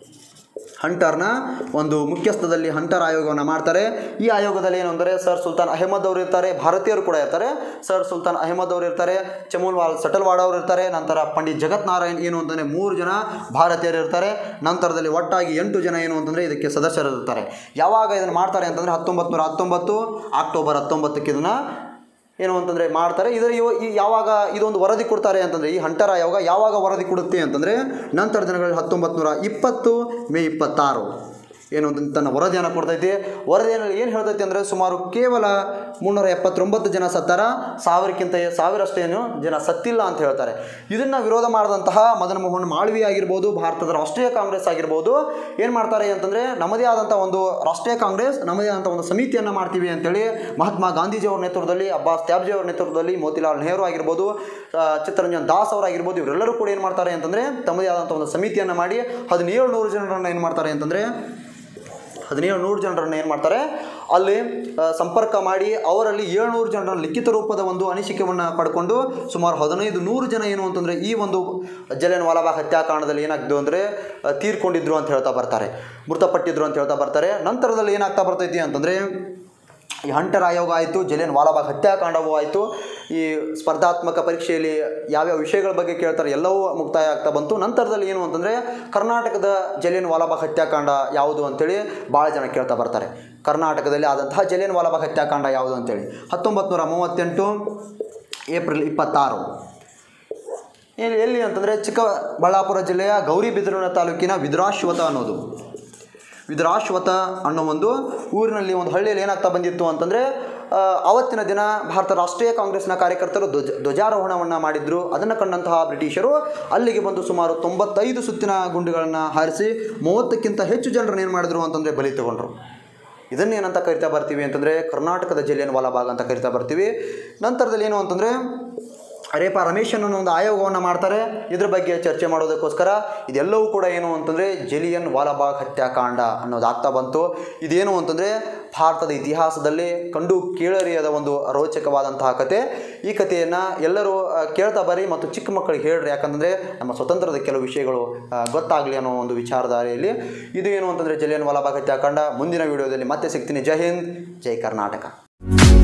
ಹಂಟರ್ನ ಒಂದು ಮುಖ್ಯಸ್ಥದಲ್ಲಿ ಹಂಟರ್ ಆಯೋಗವನ್ನು ಮಾಡ್ತಾರೆ ಈ ಆಯೋಗದಲ್ಲಿ ಏನು ಅಂದರೆ ಸರ್ ಸುಲ್ತಾನ್ ಅಹಮದ್ ಅವರು ಇರ್ತಾರೆ ಭಾರತೀಯರು ಕೂಡ ಇರ್ತಾರೆ ಸರ್ ಸುಲ್ತಾನ್ ಅಹಮದ್ ಅವರು ಇರ್ತಾರೆ ಚಮೂಲ್ವಾಲ್ ಸಟಲ್ವಾಡ್ ಅವರು ಇರ್ತಾರೆ ನಂತರ ಪಂಡಿತ್ ಜಗತ್ ನಾರಾಯಣ್ ಏನು ಅಂತಂದರೆ ಮೂರು ಜನ ಭಾರತೀಯರು ಇರ್ತಾರೆ ನಂತರದಲ್ಲಿ ಒಟ್ಟಾಗಿ ಎಂಟು ಜನ ಏನು ಅಂತಂದರೆ ಇದಕ್ಕೆ ಸದಸ್ಯರು ಇರ್ತಾರೆ ಯಾವಾಗ ಇದನ್ನು ಮಾಡ್ತಾರೆ ಅಂತಂದರೆ ಹತ್ತೊಂಬತ್ತು ನೂರ ಹತ್ತೊಂಬತ್ತು ಅಕ್ಟೋಬರ್ ಹತ್ತೊಂಬತ್ತಕ್ಕೆ ಇದನ್ನು ಏನು ಅಂತಂದರೆ ಮಾಡ್ತಾರೆ ಇದರ ಇವ ಈ ಯಾವಾಗ ಇದೊಂದು ವರದಿ ಕೊಡ್ತಾರೆ ಅಂತಂದರೆ ಈ ಹಂಟರ್ ಆಯೋಗ ಯಾವಾಗ ವರದಿ ಕೊಡುತ್ತೆ ಅಂತಂದರೆ ನಂತರ ದಿನಗಳಲ್ಲಿ ಹತ್ತೊಂಬತ್ತು ನೂರ ಇಪ್ಪತ್ತು ಮೇ ಇಪ್ಪತ್ತಾರು ಏನು ಅಂತ ತನ್ನ ವರದಿಯನ್ನು ಕೊಡ್ತೈತಿ ವರದಿಯಲ್ಲಿ ಏನು ಹೇಳ್ತೈತಿ ಅಂದರೆ ಸುಮಾರು ಕೇವಲ ಮುನ್ನೂರ ಎಪ್ಪತ್ತೊಂಬತ್ತು ಜನ ಸತ್ತಾರ ಸಾವಿರಕ್ಕಿಂತ ಸಾವಿರಷ್ಟೇ ಏನು ಜನ ಸತ್ತಿಲ್ಲ ಅಂತ ಹೇಳ್ತಾರೆ ಇದನ್ನು ವಿರೋಧ ಮಾಡಿದಂತಹ ಮದನ್ ಮೋಹನ್ ಮಾಳ್ವಿ ಆಗಿರ್ಬೋದು ಭಾರತದ ರಾಷ್ಟ್ರೀಯ ಕಾಂಗ್ರೆಸ್ ಆಗಿರ್ಬೋದು ಏನು ಮಾಡ್ತಾರೆ ಅಂತಂದರೆ ನಮ್ಮದೇ ಆದಂಥ ಒಂದು ರಾಷ್ಟ್ರೀಯ ಕಾಂಗ್ರೆಸ್ ನಮ್ಮದೇ ಆದಂಥ ಒಂದು ಸಮಿತಿಯನ್ನು ಮಾಡ್ತೀವಿ ಅಂತೇಳಿ ಮಹಾತ್ಮ ಗಾಂಧೀಜಿಯವರ ನೇತೃತ್ವದಲ್ಲಿ ಅಬ್ಬಾಸ್ ತ್ಯಾಬ್ಜಿ ಅವರ ನೇತೃತ್ವದಲ್ಲಿ ಮೋತಿಲಾಲ್ ನೆಹರು ಆಗಿರ್ಬೋದು ಆ, ಚಿತ್ತರಂಜನ್ ದಾಸ್ ಅವರಾಗಿರ್ಬೋದು ಇವರೆಲ್ಲರೂ ಕೂಡ ಏನು ಮಾಡ್ತಾರೆ ಅಂತಂದರೆ ತಮ್ಮದೇ ಆದಂಥ ಒಂದು ಸಮಿತಿಯನ್ನು ಮಾಡಿ ಹದಿನೇಳು ನೂರು ಜನರನ್ನು ಏನು ಮಾಡ್ತಾರೆ ಅಂತಂದರೆ ಹದಿನೇಳು ನೂರು ಜನರನ್ನು ಏನು ಮಾಡ್ತಾರೆ ಅಲ್ಲಿ ಆ, ಸಂಪರ್ಕ ಮಾಡಿ ಅವರಲ್ಲಿ ಏಳ್ನೂರು ಜನರ ಲಿಖಿತ ರೂಪದ ಒಂದು ಅನಿಸಿಕೆಯನ್ನು ಪಡ್ಕೊಂಡು ಸುಮಾರು ಹದಿನೈದು ನೂರು ಜನ ಏನು ಅಂತಂದರೆ ಈ ಒಂದು ಜಲಿಯನ್ ವಾಲಾಬಾಗ್ ಹತ್ಯಾಕಾಂಡದಲ್ಲಿ ಏನಾಗ್ದು ಅಂದರೆ ಆ, ತೀರ್ಕೊಂಡಿದ್ರು ಅಂತ ಹೇಳ್ತಾ ಬರ್ತಾರೆ ಮೃತಪಟ್ಟಿದ್ರು ಅಂತ ಹೇಳ್ತಾ ಬರ್ತಾರೆ ನಂತರದಲ್ಲಿ ಏನಾಗ್ತಾ ಬರ್ತೈತಿ ಅಂತಂದರೆ ಈ ಹಂಟರ್ ಆಯೋಗ ಆಯಿತು ಜಲಿಯನ್ ವಾಲಾಬಾಗ್ ಹತ್ಯಾಕಾಂಡವೂ ಆಯಿತು ಈ ಸ್ಪರ್ಧಾತ್ಮಕ ಪರೀಕ್ಷೆಯಲ್ಲಿ ಯಾವ್ಯಾವ ವಿಷಯಗಳ ಬಗ್ಗೆ ಕೇಳ್ತಾರೆ ಎಲ್ಲವೂ ಮುಕ್ತಾಯ ಆಗ್ತಾ ಬಂತು ನಂತರದಲ್ಲಿ ಏನು ಅಂತಂದರೆ ಕರ್ನಾಟಕದ ಜಲಿಯನ್ ವಾಲಾಬಾಗ್ ಹತ್ಯಾಕಾಂಡ ಯಾವುದು ಅಂತೇಳಿ ಭಾಳ ಜನ ಕೇಳ್ತಾ ಬರ್ತಾರೆ ಕರ್ನಾಟಕದಲ್ಲಿ ಆದಂತಹ ಜಲಿಯನ್ ವಾಲಾಬಾಗ್ ಹತ್ಯಾಕಾಂಡ ಯಾವುದು ಅಂತೇಳಿ ಹತ್ತೊಂಬತ್ತು ನೂರ ಮೂವತ್ತೆಂಟು ಏಪ್ರಿಲ್ ಇಪ್ಪತ್ತಾರು ಎಲ್ಲಿ ಎಲ್ಲಿ ಅಂತಂದರೆ ಚಿಕ್ಕಬಳ್ಳಾಪುರ ಜಿಲ್ಲೆಯ ಗೌರಿಬಿದನೂರು ತಾಲೂಕಿನ ವಿದ್ರಾಶ್ವತ ಅನ್ನೋದು ವಿದ್ರಾಶ್ವತ ಅನ್ನೋ ಒಂದು ಊರಿನಲ್ಲಿ ಒಂದು ಹಳ್ಳಿಯಲ್ಲಿ ಏನಾಗ್ತಾ ಬಂದಿತ್ತು ಅಂತಂದರೆ ಆ, ಅವತ್ತಿನ ದಿನ ಭಾರತ ರಾಷ್ಟ್ರೀಯ ಕಾಂಗ್ರೆಸ್ನ ಕಾರ್ಯಕರ್ತರು ಧ್ವಜ ಧ್ವಜಾರೋಹಣವನ್ನು ಮಾಡಿದ್ರು ಅದನ್ನು ಕಂಡಂತಹ ಬ್ರಿಟಿಷರು ಅಲ್ಲಿಗೆ ಬಂದು ಸುಮಾರು ತೊಂಬತ್ತೈದು ಸುತ್ತಿನ ಗುಂಡುಗಳನ್ನು ಹಾರಿಸಿ ಮೂವತ್ತಕ್ಕಿಂತ ಹೆಚ್ಚು ಜನರನ್ನು ಏನು ಮಾಡಿದ್ರು ಅಂತಂದರೆ ಬಲಿ ತಗೊಂಡ್ರು ಇದನ್ನೇನಂತ ಕರಿತಾ ಬರ್ತೀವಿ ಅಂತಂದರೆ ಕರ್ನಾಟಕದ ಜಲಿಯನ್ ವಾಲಾಬಾಗ್ ಅಂತ ಕರಿತಾ ಬರ್ತೀವಿ ನಂತರದಲ್ಲಿ ಏನು ಅಂತಂದರೆ ರೇಪ ರಮೇಶನ್ ಅನ್ನೋ ಒಂದು ಆಯೋಗವನ್ನು ಮಾಡ್ತಾರೆ ಇದ್ರ ಬಗ್ಗೆ ಚರ್ಚೆ ಮಾಡೋದಕ್ಕೋಸ್ಕರ ಇದೆಲ್ಲವೂ ಕೂಡ ಏನು ಅಂತಂದರೆ ಜಲಿಯನ್ ವಾಲಾಬಾಗ್ ಹತ್ಯಾಕಾಂಡ ಅನ್ನೋದು ಆಗ್ತಾ ಬಂತು ಇದೇನು ಅಂತಂದರೆ ಭಾರತದ ಇತಿಹಾಸದಲ್ಲಿ ಕಂಡು ಕೇಳರಿಯದ ಒಂದು ರೋಚಕವಾದಂತಹ ಕತೆ ಈ ಕಥೆಯನ್ನು ಎಲ್ಲರೂ ಆ, ಕೇಳ್ತಾ ಬರ್ರಿ ಮತ್ತು ಚಿಕ್ಕ ಮಕ್ಕಳಿಗೆ ಹೇಳ್ರಿ ಯಾಕಂದರೆ ನಮ್ಮ ಸ್ವತಂತ್ರದ ಕೆಲವು ವಿಷಯಗಳು ಆ, ಗೊತ್ತಾಗಲಿ ಅನ್ನೋ ಒಂದು ವಿಚಾರಧಾರೆಯಲ್ಲಿ ಇದು ಏನು ಅಂತಂದರೆ ಜಲಿಯನ್ ವಾಲಾಬಾಗ್ ಹತ್ಯಾಕಾಂಡ ಮುಂದಿನ ವಿಡಿಯೋದಲ್ಲಿ ಮತ್ತೆ ಸಿಗ್ತೀನಿ ಜೈ ಹಿಂದ್ ಜೈ ಕರ್ನಾಟಕ